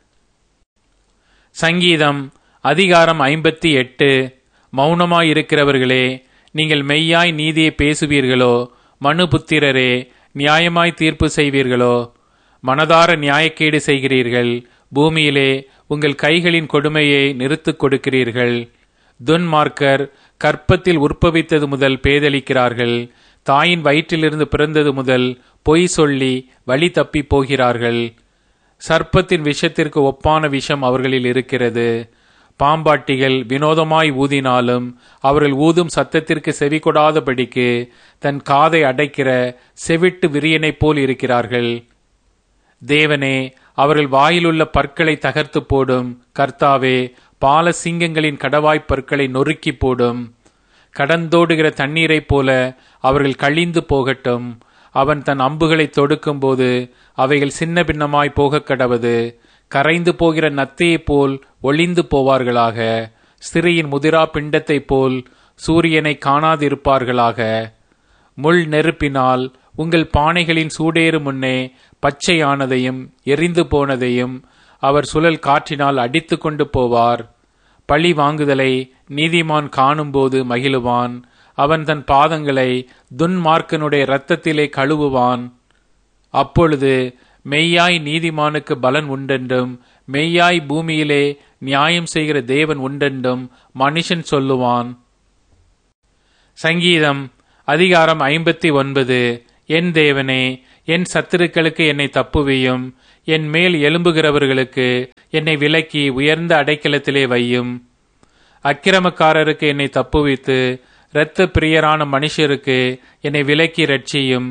சங்கீதம் அதிகாரம் ஐம்பத்தி எட்டு மௌனமாயிருக்கிறவர்களே நீங்கள் மெய்யாய் நீதியை பேசுவீர்களோ மனு புத்திரரே நியாயமாய் தீர்ப்பு செய்வீர்களோ மனதார நியாயக்கேடு செய்கிறீர்கள் பூமியிலே உங்கள் கைகளின் கொடுமையை நிறுத்துக் கொடுக்கிறீர்கள் துன்மார்க்கர் கற்பத்தில் உற்பவித்தது முதல் பேதலிக்கிறார்கள் தாயின் வயிற்றிலிருந்து பிறந்தது முதல் பொய் சொல்லி வழி தப்பி போகிறார்கள் சர்ப்பத்தின் விஷத்திற்கு ஒப்பான விஷம் அவர்களில் இருக்கிறது பாம்பாட்டிகள் வினோதமாய் ஊதினாலும் அவர்கள் ஊதும் சத்தத்திற்கு செவி கொடாதபடிக்கு தன் காதை அடைக்கிற செவிட்டு விரியனைப் போல் இருக்கிறார்கள் தேவனே அவர்கள் வாயிலுள்ள பற்களை தகர்த்து போடும் கர்த்தாவே பால சிங்கங்களின் கடவாய்ப் பற்களை நொறுக்கி போடும் கடந்தோடுகிற தண்ணீரைப் போல அவர்கள் கழிந்து போகட்டும் அவன் தன் அம்புகளை தொடுக்கும்போது அவைகள் சின்ன பின்னமாய் போகக் கடவது கரைந்து போகிற நத்தையைப் போல் ஒளிந்து போவார்களாக சிறியின் முதிரா பிண்டத்தைப் போல் சூரியனை காணாதிருப்பார்களாக முள் நெருப்பினால் உங்கள் பானைகளின் சூடேறு முன்னே பச்சையானதையும் எரிந்து போனதையும் அவர் சுழல் காற்றினால் அடித்து கொண்டு போவார் பழி வாங்குதலை நீதிமான் காணும்போது மகிழுவான் அவன் தன் பாதங்களை துன்மார்க்கனுடைய இரத்தத்திலே கழுவுவான் அப்பொழுது மெய்யாய் நீதிமானுக்கு பலன் உண்டென்றும் மெய்யாய் பூமியிலே நியாயம் செய்கிற தேவன் உண்டென்றும் மனுஷன் சொல்லுவான் சங்கீதம் அதிகாரம் ஐம்பத்தி ஒன்பது என் தேவனே என் சத்துருக்களுக்கு என்னை தப்புவியும் என் மேல் எழும்புகிறவர்களுக்கு என்னை விலக்கி உயர்ந்த அடைக்கலத்திலே வையும் அக்கிரமக்காரருக்கு என்னை தப்புவித்து இரத்த பிரியரான மனுஷருக்கு என்னை விலக்கி ரட்சியும்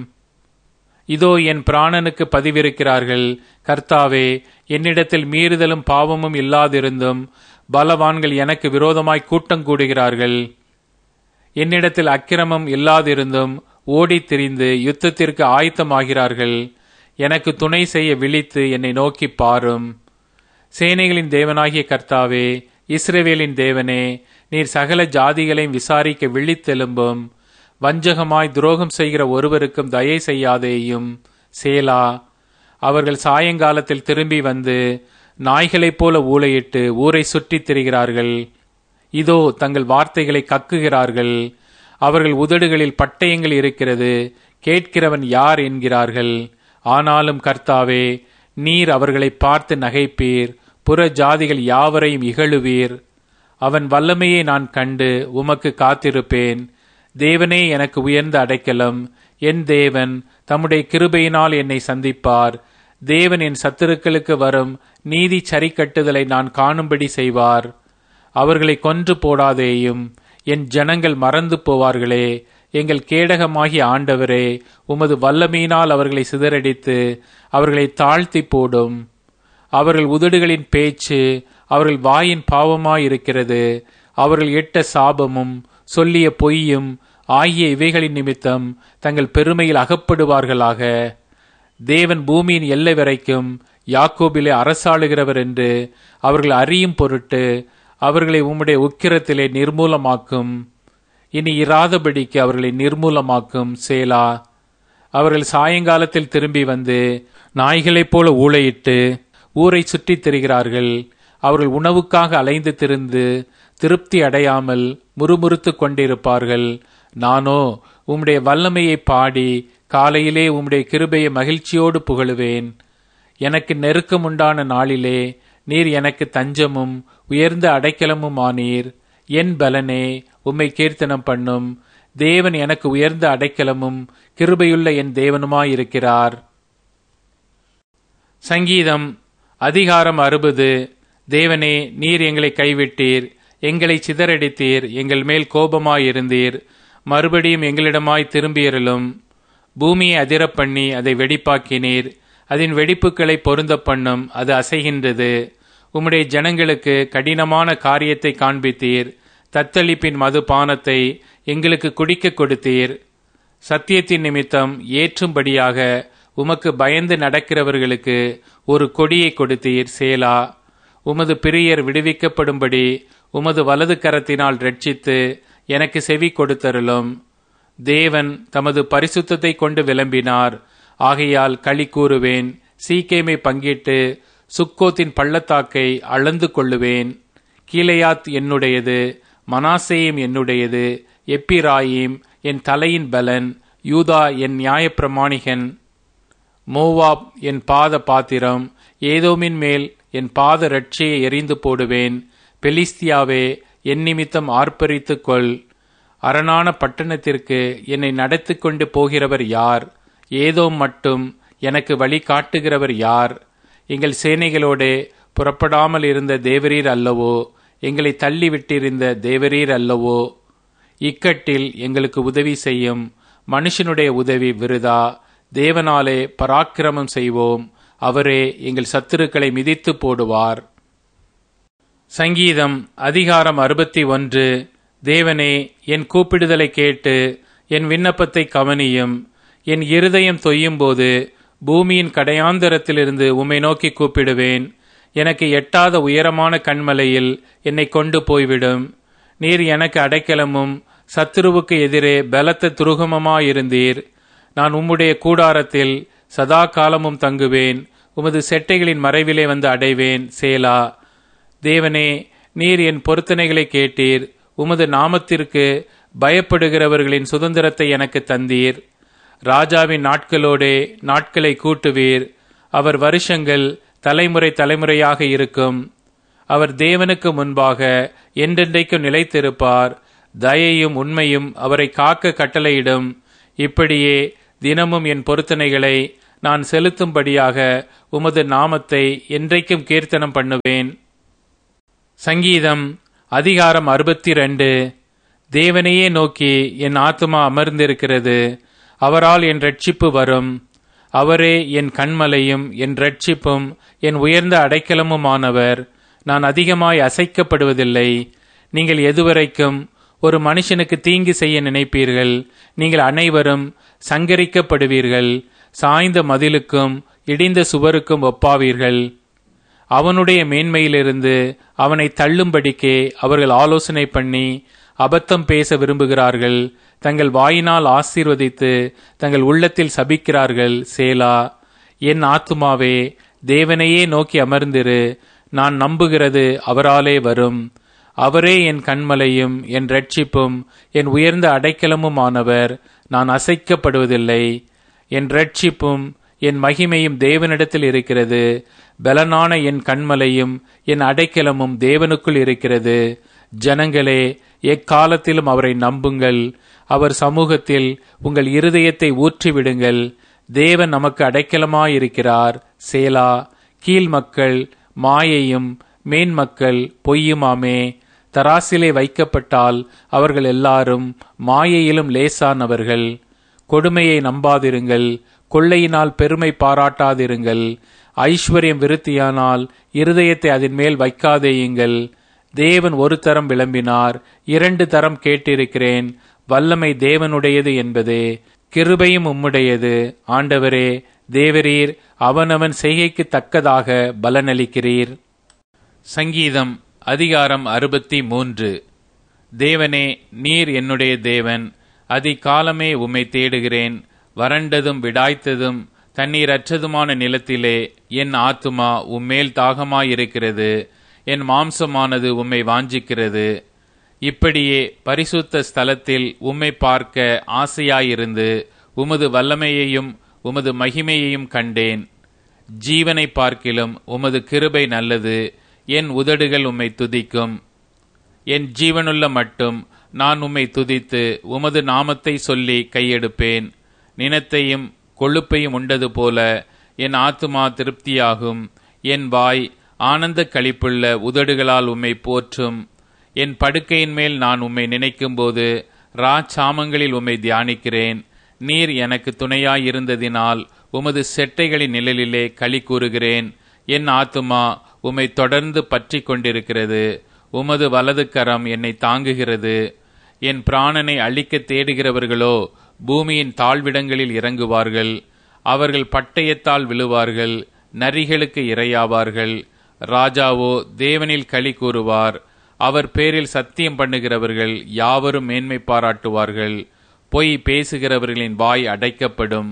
இதோ என் பிராணனுக்கு பதிவிருக்கிறார்கள் கர்த்தாவே என்னிடத்தில் மீறுதலும் பாவமும் இல்லாதிருந்தும் பலவான்கள் எனக்கு விரோதமாய் கூட்டம் கூடுகிறார்கள் என்னிடத்தில் அக்கிரமம் இல்லாதிருந்தும் ஓடித் திரிந்து யுத்தத்திற்கு ஆயத்தமாகிறார்கள் எனக்கு துணை செய்ய விழித்து என்னை நோக்கி பாரும் சேனைகளின் தேவனாகிய கர்த்தாவே இஸ்ரேவேலின் தேவனே நீர் சகல ஜாதிகளையும் விசாரிக்க விழித்தெலும்பும் வஞ்சகமாய் துரோகம் செய்கிற ஒருவருக்கும் தயை செய்யாதேயும் சேலா அவர்கள் சாயங்காலத்தில் திரும்பி வந்து நாய்களைப் போல ஊளையிட்டு ஊரை சுற்றித் திரிகிறார்கள் இதோ தங்கள் வார்த்தைகளை கக்குகிறார்கள் அவர்கள் உதடுகளில் பட்டயங்கள் இருக்கிறது கேட்கிறவன் யார் என்கிறார்கள் ஆனாலும் கர்த்தாவே நீர் அவர்களை பார்த்து நகைப்பீர் புற ஜாதிகள் யாவரையும் இகழுவீர் அவன் வல்லமையை நான் கண்டு உமக்கு காத்திருப்பேன் தேவனே எனக்கு உயர்ந்த அடைக்கலம் என் தேவன் தம்முடைய கிருபையினால் என்னை சந்திப்பார் தேவன் என் சத்துருக்களுக்கு வரும் நீதி சரிக்கட்டுதலை நான் காணும்படி செய்வார் அவர்களை கொன்று போடாதேயும் என் ஜனங்கள் மறந்து போவார்களே எங்கள் கேடகமாகிய ஆண்டவரே உமது வல்லமையினால் அவர்களை சிதறடித்து அவர்களை தாழ்த்தி போடும் அவர்கள் உதடுகளின் பேச்சு அவர்கள் வாயின் பாவமாயிருக்கிறது அவர்கள் இட்ட சாபமும் சொல்லிய பொய்யும் ஆகிய இவைகளின் நிமித்தம் தங்கள் பெருமையில் அகப்படுவார்களாக தேவன் பூமியின் எல்லை வரைக்கும் யாக்கோபிலே அரசாளுகிறவர் என்று அவர்கள் அறியும் பொருட்டு அவர்களை உம்முடைய உக்கிரத்திலே நிர்மூலமாக்கும் இனி இராதபடிக்கு அவர்களை நிர்மூலமாக்கும் சேலா அவர்கள் சாயங்காலத்தில் திரும்பி வந்து நாய்களைப் போல ஊளையிட்டு ஊரை சுற்றித் திரிகிறார்கள் அவர்கள் உணவுக்காக அலைந்து திரிந்து திருப்தி அடையாமல் முறுமுறுத்துக் கொண்டிருப்பார்கள் நானோ உம்முடைய வல்லமையை பாடி காலையிலே உம்முடைய கிருபையை மகிழ்ச்சியோடு புகழுவேன் எனக்கு நெருக்கம் உண்டான நாளிலே நீர் எனக்கு தஞ்சமும் உயர்ந்த அடைக்கலமும் ஆனீர் என் பலனே உம்மை கீர்த்தனம் பண்ணும் தேவன் எனக்கு உயர்ந்த அடைக்கலமும் கிருபையுள்ள என் தேவனுமாயிருக்கிறார் சங்கீதம் அதிகாரம் அறுபது தேவனே நீர் எங்களை கைவிட்டீர் எங்களை சிதறடித்தீர் எங்கள் மேல் கோபமாயிருந்தீர் மறுபடியும் எங்களிடமாய் திரும்பியருளும் பூமியை அதிரப் பண்ணி அதை வெடிப்பாக்கினீர் அதன் வெடிப்புகளை பொருந்த பண்ணும் அது அசைகின்றது உம்முடைய ஜனங்களுக்கு கடினமான காரியத்தை காண்பித்தீர் தத்தளிப்பின் மது பானத்தை எங்களுக்கு குடிக்க கொடுத்தீர் சத்தியத்தின் நிமித்தம் ஏற்றும்படியாக உமக்கு பயந்து நடக்கிறவர்களுக்கு ஒரு கொடியை கொடுத்தீர் சேலா உமது பிரியர் விடுவிக்கப்படும்படி உமது வலது கரத்தினால் ரட்சித்து எனக்கு செவி கொடுத்தருளும் தேவன் தமது பரிசுத்தத்தை கொண்டு விளம்பினார் ஆகையால் களி கூறுவேன் சீக்கேமை பங்கிட்டு சுக்கோத்தின் பள்ளத்தாக்கை அளந்து கொள்ளுவேன் கீழையாத் என்னுடையது மனாசேயும் என்னுடையது எப்பிராயிம் என் தலையின் பலன் யூதா என் நியாயப்பிரமாணிகன் மோவாப் என் பாத பாத்திரம் ஏதோமின் மேல் என் பாத ரட்சியை எரிந்து போடுவேன் பெலிஸ்தியாவே என் நிமித்தம் ஆர்ப்பரித்துக் கொள் அரணான பட்டணத்திற்கு என்னை நடத்தி கொண்டு போகிறவர் யார் ஏதோ மட்டும் எனக்கு வழி காட்டுகிறவர் யார் எங்கள் சேனைகளோடே புறப்படாமல் இருந்த தேவரீர் அல்லவோ எங்களை தள்ளிவிட்டிருந்த தேவரீர் அல்லவோ இக்கட்டில் எங்களுக்கு உதவி செய்யும் மனுஷனுடைய உதவி விருதா தேவனாலே பராக்கிரமம் செய்வோம் அவரே எங்கள் சத்துருக்களை மிதித்து போடுவார் சங்கீதம் அதிகாரம் அறுபத்தி ஒன்று தேவனே என் கூப்பிடுதலை கேட்டு என் விண்ணப்பத்தை கவனியும் என் இருதயம் தொய்யும் போது பூமியின் கடையாந்தரத்திலிருந்து உம்மை நோக்கி கூப்பிடுவேன் எனக்கு எட்டாத உயரமான கண்மலையில் என்னை கொண்டு போய்விடும் நீர் எனக்கு அடைக்கலமும் சத்துருவுக்கு எதிரே பலத்த துருகமமாயிருந்தீர் நான் உம்முடைய கூடாரத்தில் சதா காலமும் தங்குவேன் உமது செட்டைகளின் மறைவிலே வந்து அடைவேன் சேலா தேவனே நீர் என் பொருத்தனைகளை கேட்டீர் உமது நாமத்திற்கு பயப்படுகிறவர்களின் சுதந்திரத்தை எனக்கு தந்தீர் ராஜாவின் நாட்களோடே நாட்களை கூட்டுவீர் அவர் வருஷங்கள் தலைமுறை தலைமுறையாக இருக்கும் அவர் தேவனுக்கு முன்பாக என்றென்றைக்கும் நிலைத்திருப்பார் தயையும் உண்மையும் அவரை காக்க கட்டளையிடும் இப்படியே தினமும் என் பொருத்தனைகளை நான் செலுத்தும்படியாக உமது நாமத்தை என்றைக்கும் கீர்த்தனம் பண்ணுவேன் சங்கீதம் அதிகாரம் அறுபத்தி ரெண்டு தேவனையே நோக்கி என் ஆத்துமா அமர்ந்திருக்கிறது அவரால் என் ரட்சிப்பு வரும் அவரே என் கண்மலையும் என் ரட்சிப்பும் என் உயர்ந்த அடைக்கலமுமானவர் நான் அதிகமாய் அசைக்கப்படுவதில்லை நீங்கள் எதுவரைக்கும் ஒரு மனுஷனுக்கு தீங்கு செய்ய நினைப்பீர்கள் நீங்கள் அனைவரும் சங்கரிக்கப்படுவீர்கள் சாய்ந்த மதிலுக்கும் இடிந்த சுவருக்கும் ஒப்பாவீர்கள் அவனுடைய மேன்மையிலிருந்து அவனை தள்ளும்படிக்கே அவர்கள் ஆலோசனை பண்ணி அபத்தம் பேச விரும்புகிறார்கள் தங்கள் வாயினால் ஆசீர்வதித்து தங்கள் உள்ளத்தில் சபிக்கிறார்கள் சேலா என் ஆத்துமாவே தேவனையே நோக்கி அமர்ந்திரு நான் நம்புகிறது அவராலே வரும் அவரே என் கண்மலையும் என் ரட்சிப்பும் என் உயர்ந்த அடைக்கலமும் ஆனவர் நான் அசைக்கப்படுவதில்லை என் ரட்சிப்பும் என் மகிமையும் தேவனிடத்தில் இருக்கிறது பலனான என் கண்மலையும் என் அடைக்கலமும் தேவனுக்குள் இருக்கிறது ஜனங்களே எக்காலத்திலும் அவரை நம்புங்கள் அவர் சமூகத்தில் உங்கள் இருதயத்தை ஊற்றிவிடுங்கள் தேவன் நமக்கு அடைக்கலமாயிருக்கிறார் சேலா கீழ் மக்கள் மாயையும் மேன்மக்கள் பொய்யுமாமே தராசிலே வைக்கப்பட்டால் அவர்கள் எல்லாரும் மாயையிலும் லேசானவர்கள் கொடுமையை நம்பாதிருங்கள் கொள்ளையினால் பெருமை பாராட்டாதிருங்கள் ஐஸ்வர்யம் விருத்தியானால் இருதயத்தை அதன் மேல் வைக்காதேயுங்கள் தேவன் ஒரு தரம் விளம்பினார் இரண்டு தரம் கேட்டிருக்கிறேன் வல்லமை தேவனுடையது என்பதே கிருபையும் உம்முடையது ஆண்டவரே தேவரீர் அவனவன் செய்கைக்கு தக்கதாக பலனளிக்கிறீர் சங்கீதம் அதிகாரம் அறுபத்தி மூன்று தேவனே நீர் என்னுடைய தேவன் அதிகாலமே உம்மை தேடுகிறேன் வறண்டதும் விடாய்த்ததும் தண்ணீரற்றதுமான நிலத்திலே என் ஆத்துமா உம்மேல் தாகமாயிருக்கிறது என் மாம்சமானது உம்மை வாஞ்சிக்கிறது இப்படியே பரிசுத்த ஸ்தலத்தில் உம்மை பார்க்க ஆசையாயிருந்து உமது வல்லமையையும் உமது மகிமையையும் கண்டேன் ஜீவனை பார்க்கிலும் உமது கிருபை நல்லது என் உதடுகள் உம்மை துதிக்கும் என் ஜீவனுள்ள மட்டும் நான் உம்மை துதித்து உமது நாமத்தை சொல்லி கையெடுப்பேன் நினத்தையும் கொழுப்பையும் உண்டது போல என் ஆத்துமா திருப்தியாகும் என் வாய் ஆனந்த களிப்புள்ள உதடுகளால் உம்மை போற்றும் என் படுக்கையின் மேல் நான் உம்மை நினைக்கும்போது ராச்சாமங்களில் உம்மை தியானிக்கிறேன் நீர் எனக்கு துணையாயிருந்ததினால் உமது செட்டைகளின் நிழலிலே களி கூறுகிறேன் என் ஆத்துமா உம்மை தொடர்ந்து பற்றி கொண்டிருக்கிறது உமது வலது கரம் என்னை தாங்குகிறது என் பிராணனை அழிக்க தேடுகிறவர்களோ பூமியின் தாழ்விடங்களில் இறங்குவார்கள் அவர்கள் பட்டயத்தால் விழுவார்கள் நரிகளுக்கு இரையாவார்கள் ராஜாவோ தேவனில் களி கூறுவார் அவர் பேரில் சத்தியம் பண்ணுகிறவர்கள் யாவரும் மேன்மை பாராட்டுவார்கள் பொய் பேசுகிறவர்களின் வாய் அடைக்கப்படும்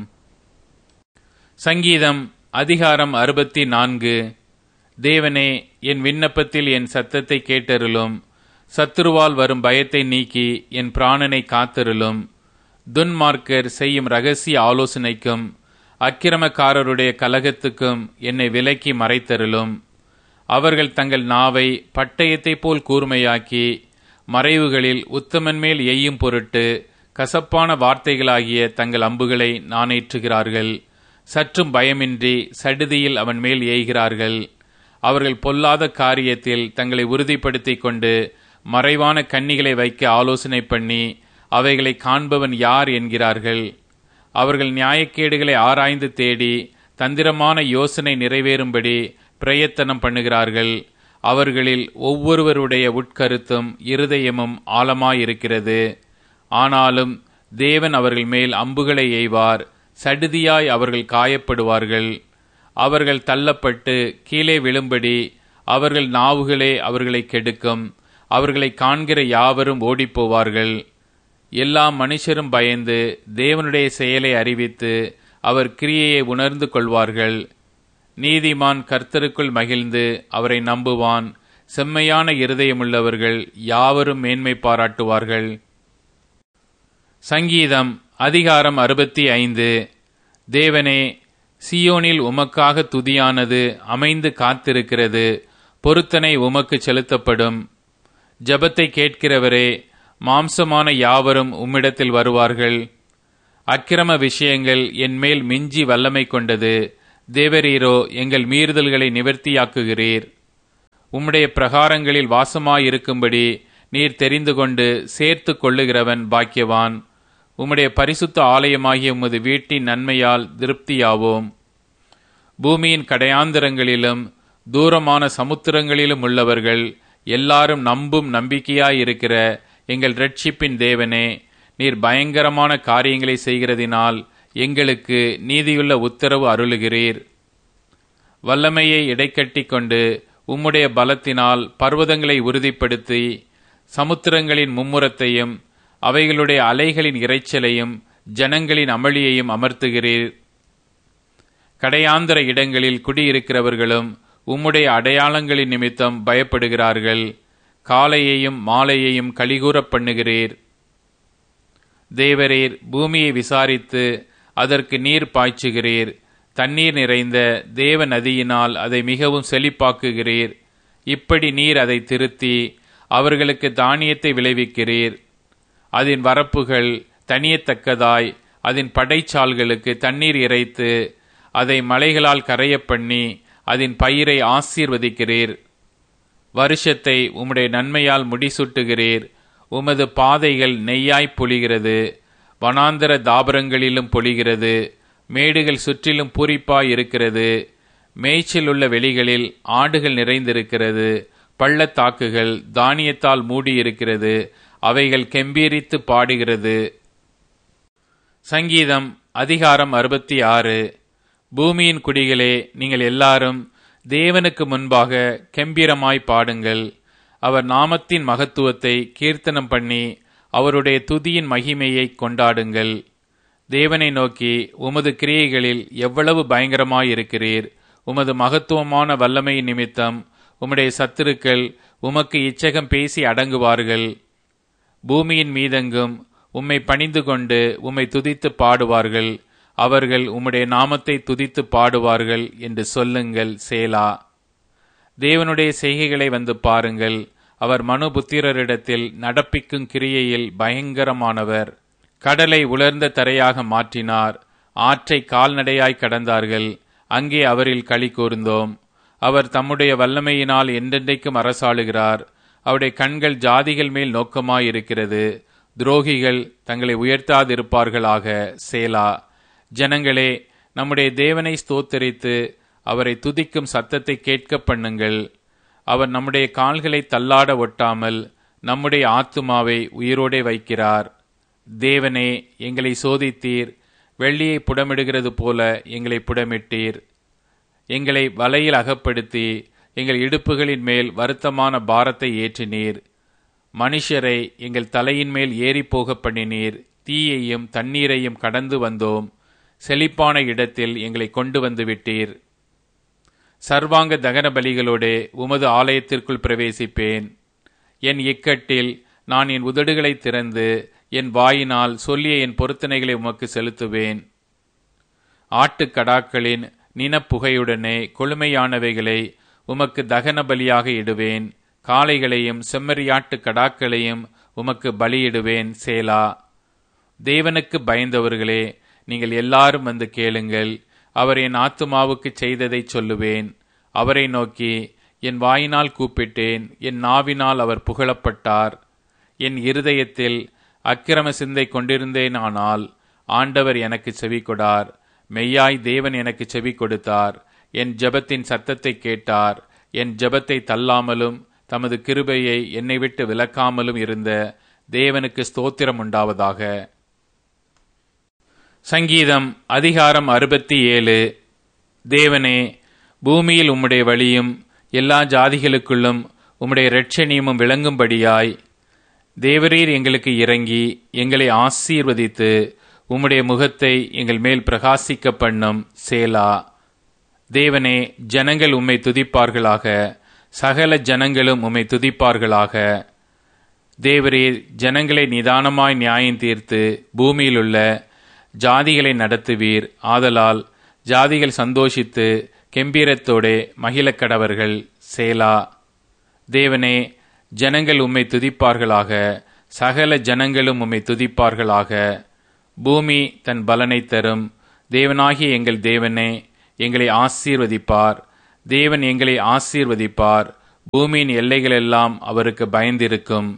சங்கீதம் அதிகாரம் அறுபத்தி நான்கு தேவனே என் விண்ணப்பத்தில் என் சத்தத்தை கேட்டருளும் சத்துருவால் வரும் பயத்தை நீக்கி என் பிராணனை காத்தருளும் துன்மார்க்கர் செய்யும் ரகசிய ஆலோசனைக்கும் அக்கிரமக்காரருடைய கலகத்துக்கும் என்னை விலக்கி மறைத்தருளும் அவர்கள் தங்கள் நாவை பட்டயத்தைப் போல் கூர்மையாக்கி மறைவுகளில் உத்தமன் மேல் எய்யும் பொருட்டு கசப்பான வார்த்தைகளாகிய தங்கள் அம்புகளை நாணேற்றுகிறார்கள் சற்றும் பயமின்றி சடுதியில் அவன் மேல் ஏய்கிறார்கள் அவர்கள் பொல்லாத காரியத்தில் தங்களை உறுதிப்படுத்திக் கொண்டு மறைவான கன்னிகளை வைக்க ஆலோசனை பண்ணி அவைகளை காண்பவன் யார் என்கிறார்கள் அவர்கள் நியாயக்கேடுகளை ஆராய்ந்து தேடி தந்திரமான யோசனை நிறைவேறும்படி பிரயத்தனம் பண்ணுகிறார்கள் அவர்களில் ஒவ்வொருவருடைய உட்கருத்தும் இருதயமும் ஆழமாயிருக்கிறது ஆனாலும் தேவன் அவர்கள் மேல் அம்புகளை எய்வார் சடுதியாய் அவர்கள் காயப்படுவார்கள் அவர்கள் தள்ளப்பட்டு கீழே விழும்படி அவர்கள் நாவுகளே அவர்களை கெடுக்கும் அவர்களை காண்கிற யாவரும் ஓடிப்போவார்கள் எல்லா மனுஷரும் பயந்து தேவனுடைய செயலை அறிவித்து அவர் கிரியையை உணர்ந்து கொள்வார்கள் நீதிமான் கர்த்தருக்குள் மகிழ்ந்து அவரை நம்புவான் செம்மையான இருதயமுள்ளவர்கள் யாவரும் மேன்மை பாராட்டுவார்கள் சங்கீதம் அதிகாரம் அறுபத்தி ஐந்து தேவனே சியோனில் உமக்காக துதியானது அமைந்து காத்திருக்கிறது பொருத்தனை உமக்கு செலுத்தப்படும் ஜபத்தை கேட்கிறவரே மாம்சமான யாவரும் உம்மிடத்தில் வருவார்கள் அக்கிரம விஷயங்கள் என் மேல் மிஞ்சி வல்லமை கொண்டது தேவரீரோ எங்கள் மீறுதல்களை நிவர்த்தியாக்குகிறீர் உம்முடைய பிரகாரங்களில் வாசமாயிருக்கும்படி நீர் தெரிந்து கொண்டு சேர்த்து கொள்ளுகிறவன் பாக்கியவான் உம்முடைய பரிசுத்த ஆலயமாகிய உமது வீட்டின் நன்மையால் திருப்தியாவோம் பூமியின் கடையாந்திரங்களிலும் தூரமான சமுத்திரங்களிலும் உள்ளவர்கள் எல்லாரும் நம்பும் நம்பிக்கையாயிருக்கிற எங்கள் ரட்சிப்பின் தேவனே நீர் பயங்கரமான காரியங்களை செய்கிறதினால் எங்களுக்கு நீதியுள்ள உத்தரவு அருளுகிறீர் வல்லமையை இடைக்கட்டி கொண்டு உம்முடைய பலத்தினால் பர்வதங்களை உறுதிப்படுத்தி சமுத்திரங்களின் மும்முரத்தையும் அவைகளுடைய அலைகளின் இரைச்சலையும் ஜனங்களின் அமளியையும் அமர்த்துகிறீர் கடையாந்திர இடங்களில் குடியிருக்கிறவர்களும் உம்முடைய அடையாளங்களின் நிமித்தம் பயப்படுகிறார்கள் காலையையும் மாலையையும் கலிகூறப் பண்ணுகிறீர் தேவரீர் பூமியை விசாரித்து அதற்கு நீர் பாய்ச்சுகிறீர் தண்ணீர் நிறைந்த தேவ நதியினால் அதை மிகவும் செழிப்பாக்குகிறீர் இப்படி நீர் அதை திருத்தி அவர்களுக்கு தானியத்தை விளைவிக்கிறீர் அதன் வரப்புகள் தனியத்தக்கதாய் அதன் படைச்சால்களுக்கு தண்ணீர் இறைத்து அதை மலைகளால் கரையப் பண்ணி அதன் பயிரை ஆசீர்வதிக்கிறீர் வருஷத்தை உம்முடைய நன்மையால் முடிசூட்டுகிறீர் உமது பாதைகள் நெய்யாய் பொழிகிறது வனாந்தர தாபரங்களிலும் பொழிகிறது மேடுகள் சுற்றிலும் பூரிப்பாய் இருக்கிறது மேய்ச்சல் உள்ள வெளிகளில் ஆடுகள் நிறைந்திருக்கிறது பள்ளத்தாக்குகள் தானியத்தால் மூடியிருக்கிறது அவைகள் கெம்பீரித்து பாடுகிறது சங்கீதம் அதிகாரம் அறுபத்தி ஆறு பூமியின் குடிகளே நீங்கள் எல்லாரும் தேவனுக்கு முன்பாக கெம்பீரமாய் பாடுங்கள் அவர் நாமத்தின் மகத்துவத்தை கீர்த்தனம் பண்ணி அவருடைய துதியின் மகிமையை கொண்டாடுங்கள் தேவனை நோக்கி உமது கிரியைகளில் எவ்வளவு பயங்கரமாயிருக்கிறீர் உமது மகத்துவமான வல்லமை நிமித்தம் உம்முடைய சத்துருக்கள் உமக்கு இச்சகம் பேசி அடங்குவார்கள் பூமியின் மீதெங்கும் உம்மை பணிந்து கொண்டு உம்மை துதித்து பாடுவார்கள் அவர்கள் உம்முடைய நாமத்தை துதித்து பாடுவார்கள் என்று சொல்லுங்கள் சேலா தேவனுடைய செய்கைகளை வந்து பாருங்கள் அவர் மனுபுத்திரரிடத்தில் நடப்பிக்கும் கிரியையில் பயங்கரமானவர் கடலை உலர்ந்த தரையாக மாற்றினார் ஆற்றை கால்நடையாய் கடந்தார்கள் அங்கே அவரில் களி கூர்ந்தோம் அவர் தம்முடைய வல்லமையினால் என்றென்றைக்கும் அரசாளுகிறார் அவருடைய கண்கள் ஜாதிகள் மேல் நோக்கமாயிருக்கிறது துரோகிகள் தங்களை உயர்த்தாதிருப்பார்களாக சேலா ஜனங்களே நம்முடைய தேவனை ஸ்தோத்தரித்து அவரை துதிக்கும் சத்தத்தை கேட்க பண்ணுங்கள் அவர் நம்முடைய கால்களை தள்ளாட ஒட்டாமல் நம்முடைய ஆத்துமாவை உயிரோடே வைக்கிறார் தேவனே எங்களை சோதித்தீர் வெள்ளியை புடமிடுகிறது போல எங்களை புடமிட்டீர் எங்களை வலையில் அகப்படுத்தி எங்கள் இடுப்புகளின் மேல் வருத்தமான பாரத்தை ஏற்றினீர் மனுஷரை எங்கள் தலையின் மேல் ஏறிப்போக பண்ணினீர் தீயையும் தண்ணீரையும் கடந்து வந்தோம் செழிப்பான இடத்தில் எங்களை கொண்டு வந்து விட்டீர் சர்வாங்க தகன பலிகளோடே உமது ஆலயத்திற்குள் பிரவேசிப்பேன் என் இக்கட்டில் நான் என் உதடுகளை திறந்து என் வாயினால் சொல்லிய என் பொருத்தனைகளை உமக்கு செலுத்துவேன் ஆட்டுக்கடாக்களின் நினப்புகையுடனே கொழுமையானவைகளை உமக்கு தகன பலியாக இடுவேன் காளைகளையும் செம்மறியாட்டு கடாக்களையும் உமக்கு பலியிடுவேன் சேலா தேவனுக்கு பயந்தவர்களே நீங்கள் எல்லாரும் வந்து கேளுங்கள் அவர் என் ஆத்துமாவுக்கு செய்ததை சொல்லுவேன் அவரை நோக்கி என் வாயினால் கூப்பிட்டேன் என் நாவினால் அவர் புகழப்பட்டார் என் இருதயத்தில் அக்கிரம சிந்தை கொண்டிருந்தேனானால் ஆண்டவர் எனக்கு செவி கொடார் மெய்யாய் தேவன் எனக்கு செவி கொடுத்தார் என் ஜெபத்தின் சத்தத்தை கேட்டார் என் ஜெபத்தை தள்ளாமலும் தமது கிருபையை என்னை விட்டு விலக்காமலும் இருந்த தேவனுக்கு ஸ்தோத்திரம் உண்டாவதாக சங்கீதம் அதிகாரம் அறுபத்தி ஏழு தேவனே பூமியில் உம்முடைய வழியும் எல்லா ஜாதிகளுக்குள்ளும் உம்முடைய இரட்சணியமும் விளங்கும்படியாய் தேவரீர் எங்களுக்கு இறங்கி எங்களை ஆசீர்வதித்து உம்முடைய முகத்தை எங்கள் மேல் பிரகாசிக்க பண்ணும் சேலா தேவனே ஜனங்கள் உம்மை துதிப்பார்களாக சகல ஜனங்களும் உம்மை துதிப்பார்களாக தேவரீர் ஜனங்களை நிதானமாய் நியாயம் தீர்த்து பூமியிலுள்ள ஜாதிகளை நடத்துவீர் ஆதலால் ஜாதிகள் சந்தோஷித்து கெம்பீரத்தோடே மகிழக்கடவர்கள் சேலா தேவனே ஜனங்கள் உம்மை துதிப்பார்களாக சகல ஜனங்களும் உம்மை துதிப்பார்களாக பூமி தன் பலனை தரும் தேவனாகிய எங்கள் தேவனே எங்களை ஆசீர்வதிப்பார் தேவன் எங்களை ஆசீர்வதிப்பார் பூமியின் எல்லைகளெல்லாம் அவருக்கு பயந்திருக்கும்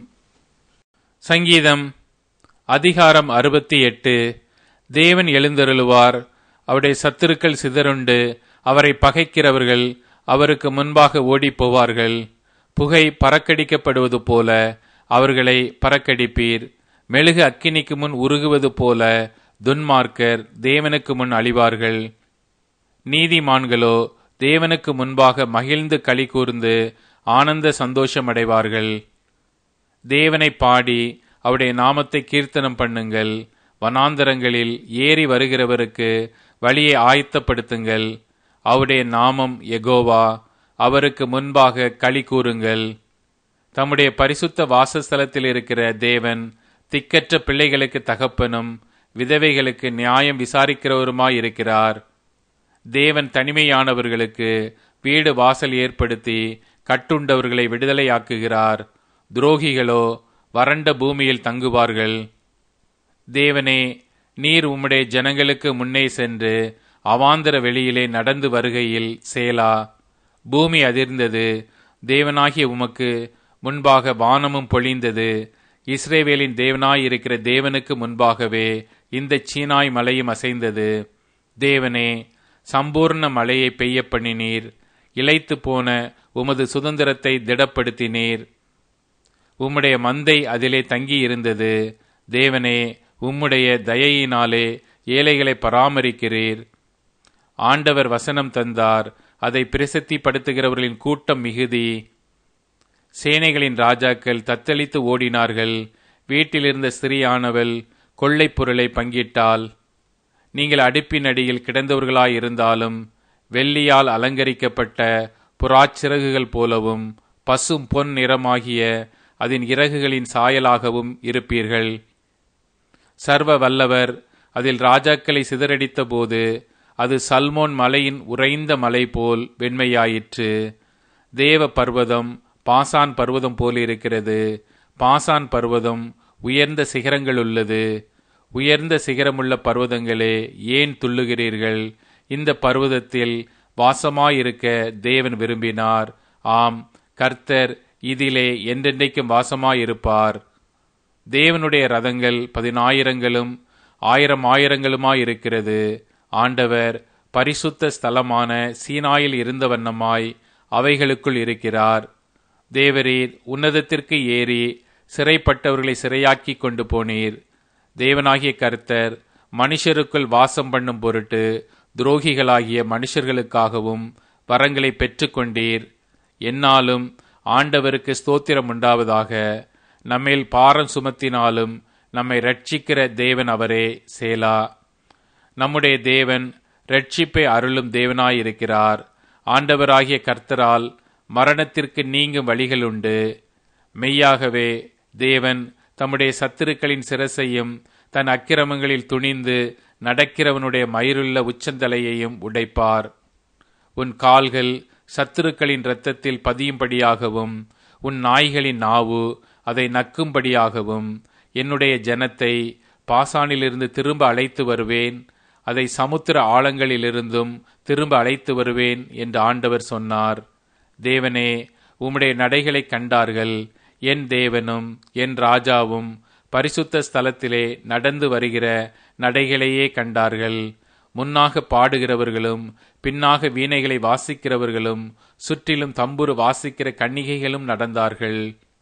சங்கீதம் அதிகாரம் அறுபத்தி எட்டு தேவன் எழுந்தருளுவார் அவருடைய சத்துருக்கள் சிதறுண்டு அவரை பகைக்கிறவர்கள் அவருக்கு முன்பாக ஓடிப் போவார்கள் புகை பறக்கடிக்கப்படுவது போல அவர்களை பறக்கடிப்பீர் மெழுகு அக்கினிக்கு முன் உருகுவது போல துன்மார்க்கர் தேவனுக்கு முன் அழிவார்கள் நீதிமான்களோ தேவனுக்கு முன்பாக மகிழ்ந்து களி கூர்ந்து ஆனந்த சந்தோஷம் அடைவார்கள் தேவனை பாடி அவருடைய நாமத்தை கீர்த்தனம் பண்ணுங்கள் வனாந்தரங்களில் ஏறி வருகிறவருக்கு வழியை ஆயத்தப்படுத்துங்கள் அவருடைய நாமம் எகோவா அவருக்கு முன்பாக களி கூறுங்கள் தம்முடைய பரிசுத்த வாசஸ்தலத்தில் இருக்கிற தேவன் திக்கற்ற பிள்ளைகளுக்கு தகப்பனும் விதவைகளுக்கு நியாயம் விசாரிக்கிறவருமாயிருக்கிறார் தேவன் தனிமையானவர்களுக்கு வீடு வாசல் ஏற்படுத்தி கட்டுண்டவர்களை விடுதலையாக்குகிறார் துரோகிகளோ வறண்ட பூமியில் தங்குவார்கள் தேவனே நீர் உம்முடைய ஜனங்களுக்கு முன்னே சென்று அவாந்தர வெளியிலே நடந்து வருகையில் சேலா பூமி அதிர்ந்தது தேவனாகிய உமக்கு முன்பாக வானமும் பொழிந்தது இஸ்ரேவேலின் தேவனாயிருக்கிற தேவனுக்கு முன்பாகவே இந்த சீனாய் மலையும் அசைந்தது தேவனே சம்பூர்ண மழையை பெய்ய பண்ணினீர் இழைத்து போன உமது சுதந்திரத்தை திடப்படுத்தினீர் உம்முடைய மந்தை அதிலே தங்கியிருந்தது தேவனே உம்முடைய தயையினாலே ஏழைகளை பராமரிக்கிறீர் ஆண்டவர் வசனம் தந்தார் அதை பிரசித்திப்படுத்துகிறவர்களின் கூட்டம் மிகுதி சேனைகளின் ராஜாக்கள் தத்தளித்து ஓடினார்கள் வீட்டிலிருந்த ஸ்திரீயானவள் கொள்ளைப் பொருளை பங்கிட்டால் நீங்கள் அடுப்பின் அடியில் கிடந்தவர்களாயிருந்தாலும் வெள்ளியால் அலங்கரிக்கப்பட்ட புறாச்சிறகுகள் போலவும் பசும் பொன் நிறமாகிய அதன் இறகுகளின் சாயலாகவும் இருப்பீர்கள் சர்வ வல்லவர் அதில் ராஜாக்களை சிதறடித்த போது அது சல்மோன் மலையின் உறைந்த மலை போல் வெண்மையாயிற்று தேவ பர்வதம் பாசான் பர்வதம் போல் இருக்கிறது பாசான் பர்வதம் உயர்ந்த சிகரங்கள் உள்ளது உயர்ந்த சிகரமுள்ள பர்வதங்களே ஏன் துள்ளுகிறீர்கள் இந்த பர்வதத்தில் வாசமாயிருக்க தேவன் விரும்பினார் ஆம் கர்த்தர் இதிலே என்றென்றைக்கும் வாசமாயிருப்பார் தேவனுடைய ரதங்கள் பதினாயிரங்களும் ஆயிரம் ஆயிரங்களுமாயிருக்கிறது ஆண்டவர் பரிசுத்த ஸ்தலமான சீனாயில் இருந்த வண்ணமாய் அவைகளுக்குள் இருக்கிறார் தேவரீர் உன்னதத்திற்கு ஏறி சிறைப்பட்டவர்களை சிறையாக்கி கொண்டு போனீர் தேவனாகிய கர்த்தர் மனுஷருக்குள் வாசம் பண்ணும் பொருட்டு துரோகிகளாகிய மனுஷர்களுக்காகவும் வரங்களை பெற்றுக்கொண்டீர் என்னாலும் ஆண்டவருக்கு ஸ்தோத்திரம் உண்டாவதாக நம்மேல் பாரம் சுமத்தினாலும் நம்மை ரட்சிக்கிற தேவன் அவரே சேலா நம்முடைய தேவன் ரட்சிப்பை அருளும் தேவனாயிருக்கிறார் ஆண்டவராகிய கர்த்தரால் மரணத்திற்கு நீங்கும் வழிகள் உண்டு மெய்யாகவே தேவன் தம்முடைய சத்துருக்களின் சிரசையும் தன் அக்கிரமங்களில் துணிந்து நடக்கிறவனுடைய மயிருள்ள உச்சந்தலையையும் உடைப்பார் உன் கால்கள் சத்துருக்களின் இரத்தத்தில் பதியும்படியாகவும் உன் நாய்களின் நாவு அதை நக்கும்படியாகவும் என்னுடைய ஜனத்தை பாசானிலிருந்து திரும்ப அழைத்து வருவேன் அதை சமுத்திர ஆழங்களிலிருந்தும் திரும்ப அழைத்து வருவேன் என்று ஆண்டவர் சொன்னார் தேவனே உம்முடைய நடைகளை கண்டார்கள் என் தேவனும் என் ராஜாவும் பரிசுத்த ஸ்தலத்திலே நடந்து வருகிற நடைகளையே கண்டார்கள் முன்னாக பாடுகிறவர்களும் பின்னாக வீணைகளை வாசிக்கிறவர்களும் சுற்றிலும் தம்புரு வாசிக்கிற கன்னிகைகளும் நடந்தார்கள்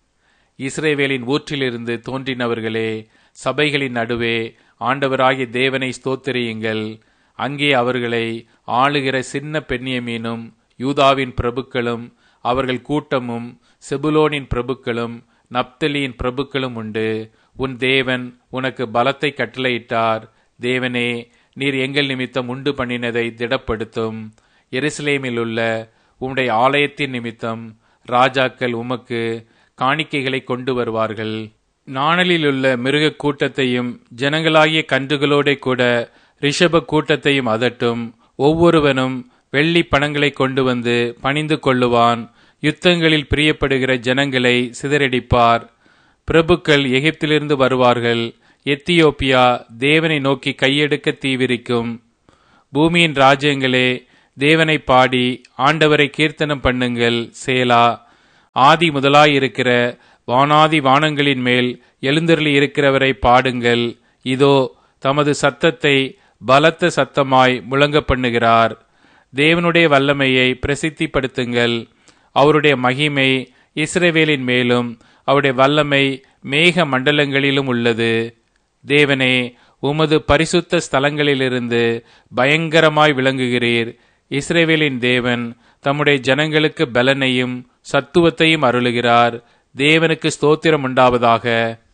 இஸ்ரேவேலின் ஊற்றிலிருந்து தோன்றினவர்களே சபைகளின் நடுவே ஆண்டவராகிய தேவனை ஸ்தோத்திரியுங்கள் அங்கே அவர்களை ஆளுகிற சின்ன பெண்ணியமீனும் யூதாவின் பிரபுக்களும் அவர்கள் கூட்டமும் செபுலோனின் பிரபுக்களும் நப்தலியின் பிரபுக்களும் உண்டு உன் தேவன் உனக்கு பலத்தை கட்டளையிட்டார் தேவனே நீர் எங்கள் நிமித்தம் உண்டு பண்ணினதை திடப்படுத்தும் எருசலேமில் உள்ள உம்முடைய ஆலயத்தின் நிமித்தம் ராஜாக்கள் உமக்கு காணிக்கைகளை கொண்டு வருவார்கள் நாணலிலுள்ள மிருக கூட்டத்தையும் ஜனங்களாகிய கன்றுகளோட கூட ரிஷப கூட்டத்தையும் அதட்டும் ஒவ்வொருவனும் வெள்ளி பணங்களை கொண்டு வந்து பணிந்து கொள்ளுவான் யுத்தங்களில் பிரியப்படுகிற ஜனங்களை சிதறடிப்பார் பிரபுக்கள் எகிப்திலிருந்து வருவார்கள் எத்தியோப்பியா தேவனை நோக்கி கையெடுக்க தீவிரிக்கும் பூமியின் ராஜ்யங்களே தேவனை பாடி ஆண்டவரை கீர்த்தனம் பண்ணுங்கள் சேலா ஆதி முதலாயிருக்கிற வானாதி வானங்களின் மேல் எழுந்தருளி இருக்கிறவரை பாடுங்கள் இதோ தமது சத்தத்தை பலத்த சத்தமாய் முழங்க பண்ணுகிறார் தேவனுடைய வல்லமையை பிரசித்திப்படுத்துங்கள் அவருடைய மகிமை இஸ்ரவேலின் மேலும் அவருடைய வல்லமை மேக மண்டலங்களிலும் உள்ளது தேவனே உமது பரிசுத்த ஸ்தலங்களிலிருந்து பயங்கரமாய் விளங்குகிறீர் இஸ்ரேவேலின் தேவன் தம்முடைய ஜனங்களுக்கு பலனையும் சத்துவத்தையும் அருளுகிறார் தேவனுக்கு ஸ்தோத்திரம் உண்டாவதாக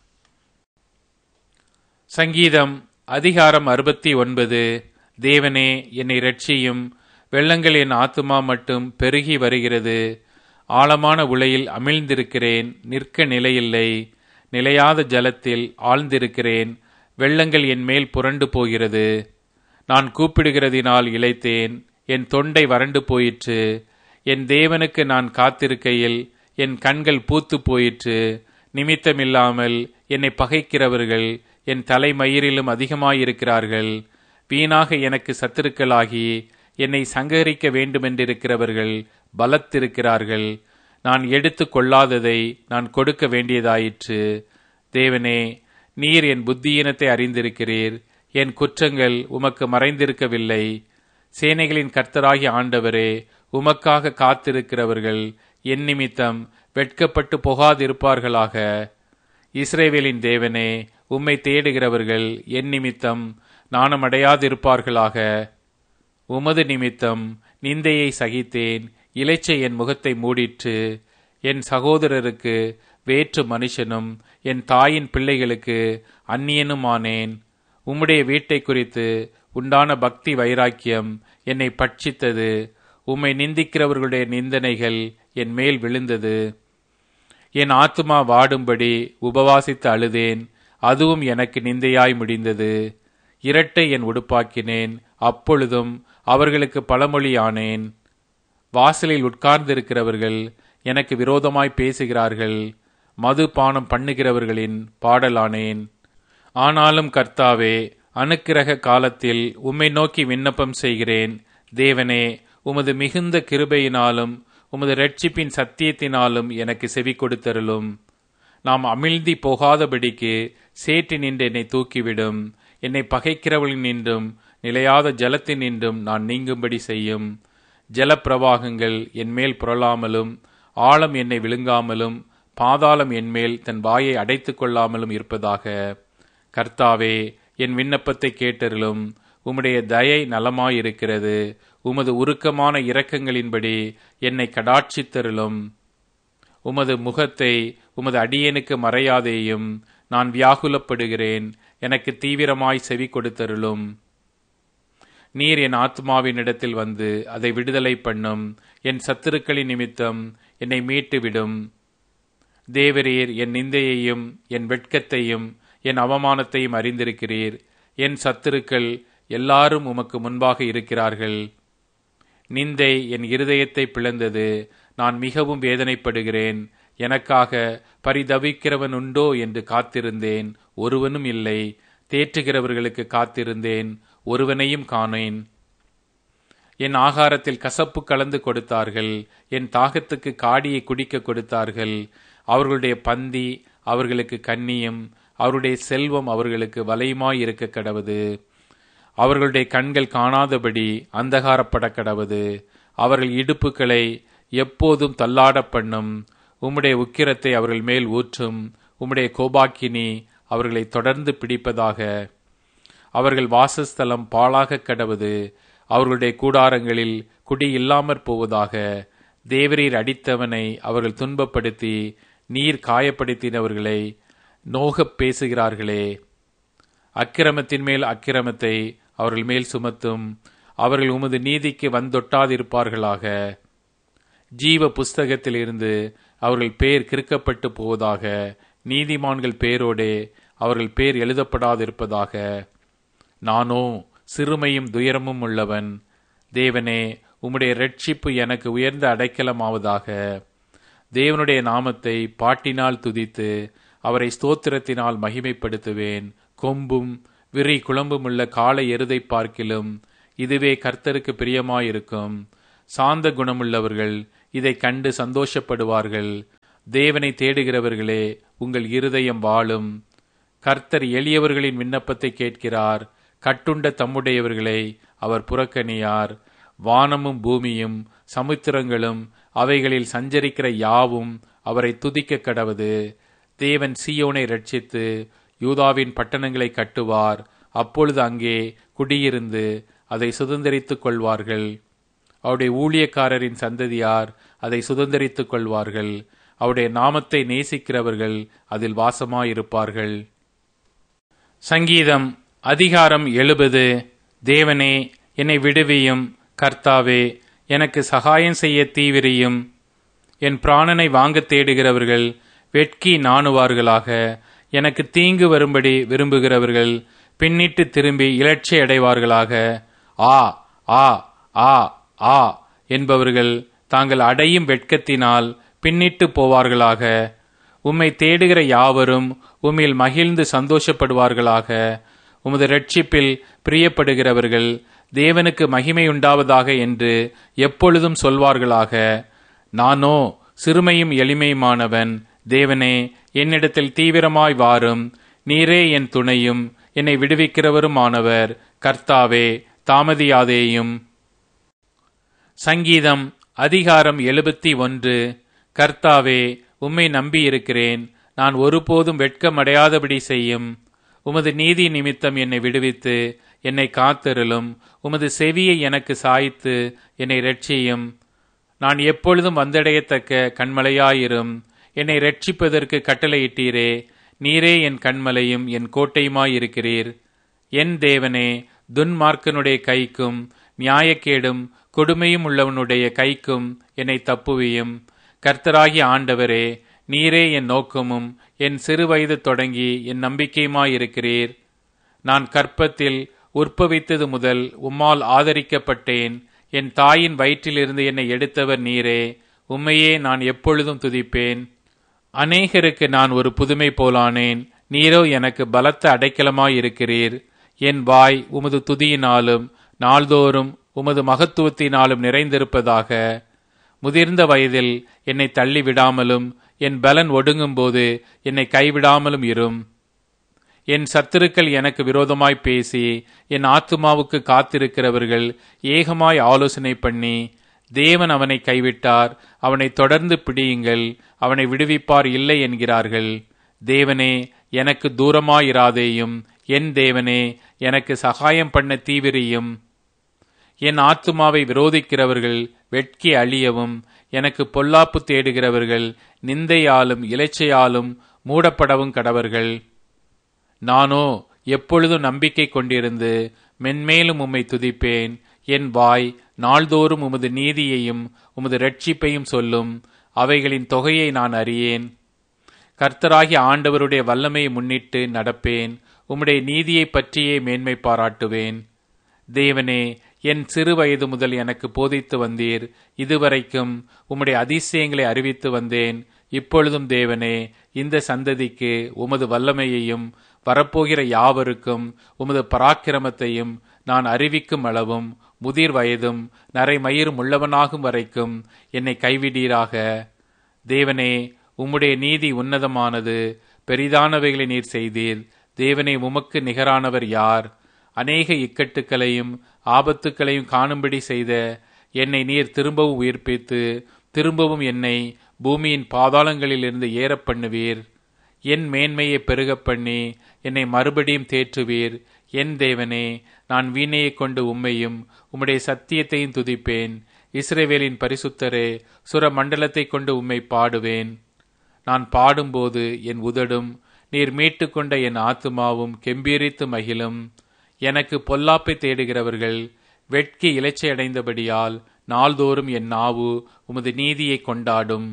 சங்கீதம் அதிகாரம் அறுபத்தி ஒன்பது தேவனே என்னை ரட்சியும் வெள்ளங்கள் என் ஆத்துமா மட்டும் பெருகி வருகிறது ஆழமான உலையில் அமிழ்ந்திருக்கிறேன் நிற்க நிலையில்லை நிலையாத ஜலத்தில் ஆழ்ந்திருக்கிறேன் வெள்ளங்கள் என் மேல் புரண்டு போகிறது நான் கூப்பிடுகிறதினால் இழைத்தேன் என் தொண்டை வறண்டு போயிற்று என் தேவனுக்கு நான் காத்திருக்கையில் என் கண்கள் பூத்து போயிற்று நிமித்தமில்லாமல் என்னை பகைக்கிறவர்கள் என் தலைமயிரிலும் அதிகமாயிருக்கிறார்கள் வீணாக எனக்கு சத்துருக்களாகி என்னை சங்கரிக்க வேண்டுமென்றிருக்கிறவர்கள் பலத்திருக்கிறார்கள் நான் எடுத்து கொள்ளாததை நான் கொடுக்க வேண்டியதாயிற்று தேவனே நீர் என் புத்தியீனத்தை அறிந்திருக்கிறீர் என் குற்றங்கள் உமக்கு மறைந்திருக்கவில்லை சேனைகளின் கர்த்தராகி ஆண்டவரே உமக்காக காத்திருக்கிறவர்கள் என் நிமித்தம் வெட்கப்பட்டு போகாதிருப்பார்களாக இஸ்ரேவேலின் தேவனே உம்மை தேடுகிறவர்கள் என் நிமித்தம் நாணமடையாதிருப்பார்களாக உமது நிமித்தம் நிந்தையை சகித்தேன் இலைச்சை என் முகத்தை மூடிற்று என் சகோதரருக்கு வேற்று மனுஷனும் என் தாயின் பிள்ளைகளுக்கு அந்நியனுமானேன் உம்முடைய வீட்டை குறித்து உண்டான பக்தி வைராக்கியம் என்னை பட்சித்தது உம்மை நிந்திக்கிறவர்களுடைய நிந்தனைகள் என் மேல் விழுந்தது என் ஆத்துமா வாடும்படி உபவாசித்து அழுதேன் அதுவும் எனக்கு நிந்தையாய் முடிந்தது இரட்டை என் உடுப்பாக்கினேன் அப்பொழுதும் அவர்களுக்கு பழமொழியானேன் வாசலில் உட்கார்ந்திருக்கிறவர்கள் எனக்கு விரோதமாய் பேசுகிறார்கள் மது பானம் பண்ணுகிறவர்களின் பாடலானேன் ஆனாலும் கர்த்தாவே அனுக்கிரக காலத்தில் உம்மை நோக்கி விண்ணப்பம் செய்கிறேன் தேவனே உமது மிகுந்த கிருபையினாலும் உமது ரட்சிப்பின் சத்தியத்தினாலும் எனக்கு செவி கொடுத்தருளும் நாம் அமிழ்ந்தி போகாதபடிக்கு சேற்றி நின்று என்னை தூக்கிவிடும் என்னை பகைக்கிறவளின் நின்றும் நிலையாத ஜலத்தின் நின்றும் நான் நீங்கும்படி செய்யும் ஜலப்பிரவாகங்கள் என் மேல் புரளாமலும் ஆழம் என்னை விழுங்காமலும் பாதாளம் என்மேல் தன் வாயை அடைத்துக் கொள்ளாமலும் இருப்பதாக கர்த்தாவே என் விண்ணப்பத்தை கேட்டருளும் உம்முடைய தயை நலமாயிருக்கிறது உமது உருக்கமான இரக்கங்களின்படி என்னை கடாட்சித்தருளும் உமது முகத்தை உமது அடியனுக்கு மறையாதேயும் நான் வியாகுலப்படுகிறேன் எனக்கு தீவிரமாய் செவி கொடுத்தருளும் நீர் என் ஆத்மாவினிடத்தில் வந்து அதை விடுதலை பண்ணும் என் சத்துருக்களின் நிமித்தம் என்னை மீட்டு விடும் தேவரீர் என் நிந்தையையும் என் வெட்கத்தையும் என் அவமானத்தையும் அறிந்திருக்கிறீர் என் சத்துருக்கள் எல்லாரும் உமக்கு முன்பாக இருக்கிறார்கள் நிந்தை என் இருதயத்தை பிளந்தது நான் மிகவும் வேதனைப்படுகிறேன் எனக்காக பரிதவிக்கிறவன் உண்டோ என்று காத்திருந்தேன் ஒருவனும் இல்லை தேற்றுகிறவர்களுக்கு காத்திருந்தேன் ஒருவனையும் காணேன் என் ஆகாரத்தில் கசப்பு கலந்து கொடுத்தார்கள் என் தாகத்துக்கு காடியை குடிக்க கொடுத்தார்கள் அவர்களுடைய பந்தி அவர்களுக்கு கண்ணியும் அவருடைய செல்வம் அவர்களுக்கு வலையுமாய் இருக்க கடவுது அவர்களுடைய கண்கள் காணாதபடி அந்தகாரப்பட கடவுது அவர்கள் இடுப்புகளை எப்போதும் தள்ளாட பண்ணும் உம்முடைய உக்கிரத்தை அவர்கள் மேல் ஊற்றும் உம்முடைய கோபாக்கினி அவர்களை தொடர்ந்து பிடிப்பதாக அவர்கள் வாசஸ்தலம் பாழாக கடவுது அவர்களுடைய கூடாரங்களில் குடி இல்லாமற் போவதாக தேவரீர் அடித்தவனை அவர்கள் துன்பப்படுத்தி நீர் காயப்படுத்தினவர்களை நோகப் பேசுகிறார்களே அக்கிரமத்தின் மேல் அக்கிரமத்தை அவர்கள் மேல் சுமத்தும் அவர்கள் உமது நீதிக்கு வந்தொட்டாதிருப்பார்களாக ஜீவ புஸ்தகத்திலிருந்து அவர்கள் பேர் கிறுக்கப்பட்டு போவதாக நீதிமான்கள் பேரோடே அவர்கள் பேர் எழுதப்படாதிருப்பதாக நானோ சிறுமையும் துயரமும் உள்ளவன் தேவனே உம்முடைய ரட்சிப்பு எனக்கு உயர்ந்த அடைக்கலமாவதாக தேவனுடைய நாமத்தை பாட்டினால் துதித்து அவரை ஸ்தோத்திரத்தினால் மகிமைப்படுத்துவேன் கொம்பும் விரி குழம்பும் உள்ள காளை எருதை பார்க்கிலும் இதுவே கர்த்தருக்கு பிரியமாயிருக்கும் சாந்த குணமுள்ளவர்கள் இதை கண்டு சந்தோஷப்படுவார்கள் தேவனை தேடுகிறவர்களே உங்கள் இருதயம் வாழும் கர்த்தர் எளியவர்களின் விண்ணப்பத்தை கேட்கிறார் கட்டுண்ட தம்முடையவர்களை அவர் புறக்கணியார் வானமும் பூமியும் சமுத்திரங்களும் அவைகளில் சஞ்சரிக்கிற யாவும் அவரை துதிக்க கடவது தேவன் சீயோனை ரட்சித்து யூதாவின் பட்டணங்களை கட்டுவார் அப்பொழுது அங்கே குடியிருந்து அதை சுதந்திரித்துக் கொள்வார்கள் அவருடைய ஊழியக்காரரின் சந்ததியார் அதை சுதந்திரித்துக் கொள்வார்கள் அவருடைய நாமத்தை நேசிக்கிறவர்கள் அதில் வாசமாயிருப்பார்கள் சங்கீதம் அதிகாரம் எழுபது தேவனே என்னை விடுவியும் கர்த்தாவே எனக்கு சகாயம் செய்ய தீவிரியும் என் பிராணனை வாங்க தேடுகிறவர்கள் வெட்கி நாணுவார்களாக எனக்கு தீங்கு வரும்படி விரும்புகிறவர்கள் பின்னிட்டு திரும்பி இலட்சி அடைவார்களாக ஆ ஆ ஆ ஆ என்பவர்கள் தாங்கள் அடையும் வெட்கத்தினால் பின்னிட்டு போவார்களாக உம்மை தேடுகிற யாவரும் உம்மில் மகிழ்ந்து சந்தோஷப்படுவார்களாக உமது ரட்சிப்பில் பிரியப்படுகிறவர்கள் தேவனுக்கு மகிமையுண்டாவதாக என்று எப்பொழுதும் சொல்வார்களாக நானோ சிறுமையும் எளிமையுமானவன் தேவனே என்னிடத்தில் தீவிரமாய் வாரும் நீரே என் துணையும் என்னை விடுவிக்கிறவருமானவர் கர்த்தாவே தாமதியாதேயும் சங்கீதம் அதிகாரம் எழுபத்தி ஒன்று கர்த்தாவே உம்மை நம்பியிருக்கிறேன் நான் ஒருபோதும் வெட்கமடையாதபடி செய்யும் உமது நீதி நிமித்தம் என்னை விடுவித்து என்னை காத்தருளும் உமது செவியை எனக்கு சாய்த்து என்னை ரட்சியும் நான் எப்பொழுதும் வந்தடையத்தக்க கண்மலையாயிரும் என்னை ரட்சிப்பதற்கு கட்டளையிட்டீரே நீரே என் கண்மலையும் என் கோட்டையுமாயிருக்கிறீர் என் தேவனே துன்மார்க்கனுடைய கைக்கும் நியாயக்கேடும் கொடுமையும் உள்ளவனுடைய கைக்கும் என்னை தப்புவியும் கர்த்தராகிய ஆண்டவரே நீரே என் நோக்கமும் என் சிறுவயது தொடங்கி என் நம்பிக்கையுமாயிருக்கிறீர் நான் கற்பத்தில் உற்பவித்தது முதல் உம்மால் ஆதரிக்கப்பட்டேன் என் தாயின் வயிற்றிலிருந்து என்னை எடுத்தவர் நீரே உம்மையே நான் எப்பொழுதும் துதிப்பேன் அநேகருக்கு நான் ஒரு புதுமை போலானேன் நீரோ எனக்கு பலத்த அடைக்கலமாயிருக்கிறீர் என் வாய் உமது துதியினாலும் நாள்தோறும் உமது மகத்துவத்தினாலும் நிறைந்திருப்பதாக முதிர்ந்த வயதில் என்னை தள்ளி விடாமலும் என் பலன் ஒடுங்கும்போது என்னை கைவிடாமலும் இரும் என் சத்துருக்கள் எனக்கு விரோதமாய் பேசி என் ஆத்துமாவுக்கு காத்திருக்கிறவர்கள் ஏகமாய் ஆலோசனை பண்ணி தேவன் அவனை கைவிட்டார் அவனை தொடர்ந்து பிடியுங்கள் அவனை விடுவிப்பார் இல்லை என்கிறார்கள் தேவனே எனக்கு தூரமாயிராதேயும் என் தேவனே எனக்கு சகாயம் பண்ண தீவிரியும் என் ஆத்துமாவை விரோதிக்கிறவர்கள் வெட்கி அழியவும் எனக்கு பொல்லாப்பு தேடுகிறவர்கள் நிந்தையாலும் இலைச்சையாலும் மூடப்படவும் கடவர்கள் நானோ எப்பொழுதும் நம்பிக்கை கொண்டிருந்து மென்மேலும் உம்மை துதிப்பேன் என் வாய் நாள்தோறும் உமது நீதியையும் உமது ரட்சிப்பையும் சொல்லும் அவைகளின் தொகையை நான் அறியேன் கர்த்தராகி ஆண்டவருடைய வல்லமையை முன்னிட்டு நடப்பேன் உம்முடைய நீதியை பற்றியே மேன்மை பாராட்டுவேன் தேவனே என் சிறு வயது முதல் எனக்கு போதித்து வந்தீர் இதுவரைக்கும் உம்முடைய அதிசயங்களை அறிவித்து வந்தேன் இப்பொழுதும் தேவனே இந்த சந்ததிக்கு உமது வல்லமையையும் வரப்போகிற யாவருக்கும் உமது பராக்கிரமத்தையும் நான் அறிவிக்கும் அளவும் முதிர் வயதும் நரைமயிரும் உள்ளவனாகும் வரைக்கும் என்னை கைவிடீராக தேவனே உம்முடைய நீதி உன்னதமானது பெரிதானவைகளை நீர் செய்தீர் தேவனே உமக்கு நிகரானவர் யார் அநேக இக்கட்டுக்களையும் ஆபத்துக்களையும் காணும்படி செய்த என்னை நீர் திரும்பவும் உயிர்ப்பித்து திரும்பவும் என்னை பூமியின் பாதாளங்களிலிருந்து ஏறப் பண்ணுவீர் என் மேன்மையை பெருகப் பண்ணி என்னை மறுபடியும் தேற்றுவீர் என் தேவனே நான் வீணையைக் கொண்டு உம்மையும் உம்முடைய சத்தியத்தையும் துதிப்பேன் இஸ்ரேவேலின் பரிசுத்தரே சுர மண்டலத்தை கொண்டு உம்மை பாடுவேன் நான் பாடும்போது என் உதடும் நீர் மீட்டுக்கொண்ட என் ஆத்துமாவும் கெம்பீரித்து மகிழும் எனக்கு பொல்லாப்பை தேடுகிறவர்கள் வெட்கி இலைச்சையடைந்தபடியால் நாள்தோறும் என் நாவு உமது நீதியை கொண்டாடும்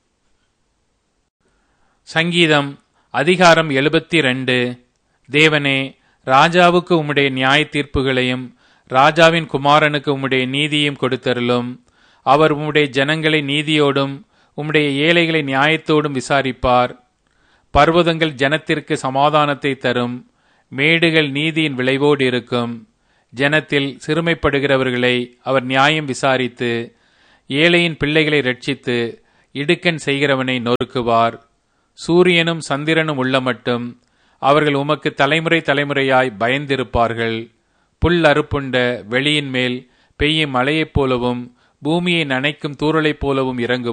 சங்கீதம் அதிகாரம் எழுபத்தி ரெண்டு தேவனே ராஜாவுக்கு உம்முடைய நியாய தீர்ப்புகளையும் ராஜாவின் குமாரனுக்கு உம்முடைய நீதியையும் கொடுத்தருளும் அவர் உம்முடைய ஜனங்களை நீதியோடும் உம்முடைய ஏழைகளை நியாயத்தோடும் விசாரிப்பார் பர்வதங்கள் ஜனத்திற்கு சமாதானத்தை தரும் மேடுகள் நீதியின் விளைவோடு இருக்கும் ஜனத்தில் சிறுமைப்படுகிறவர்களை அவர் நியாயம் விசாரித்து ஏழையின் பிள்ளைகளை ரட்சித்து இடுக்கண் செய்கிறவனை நொறுக்குவார் சூரியனும் சந்திரனும் உள்ள மட்டும் அவர்கள் உமக்கு தலைமுறை தலைமுறையாய் பயந்திருப்பார்கள் புல் அறுப்புண்ட வெளியின் மேல் பெய்யும் மழையைப் போலவும் பூமியை நனைக்கும் தூறலைப் போலவும் இறங்கும்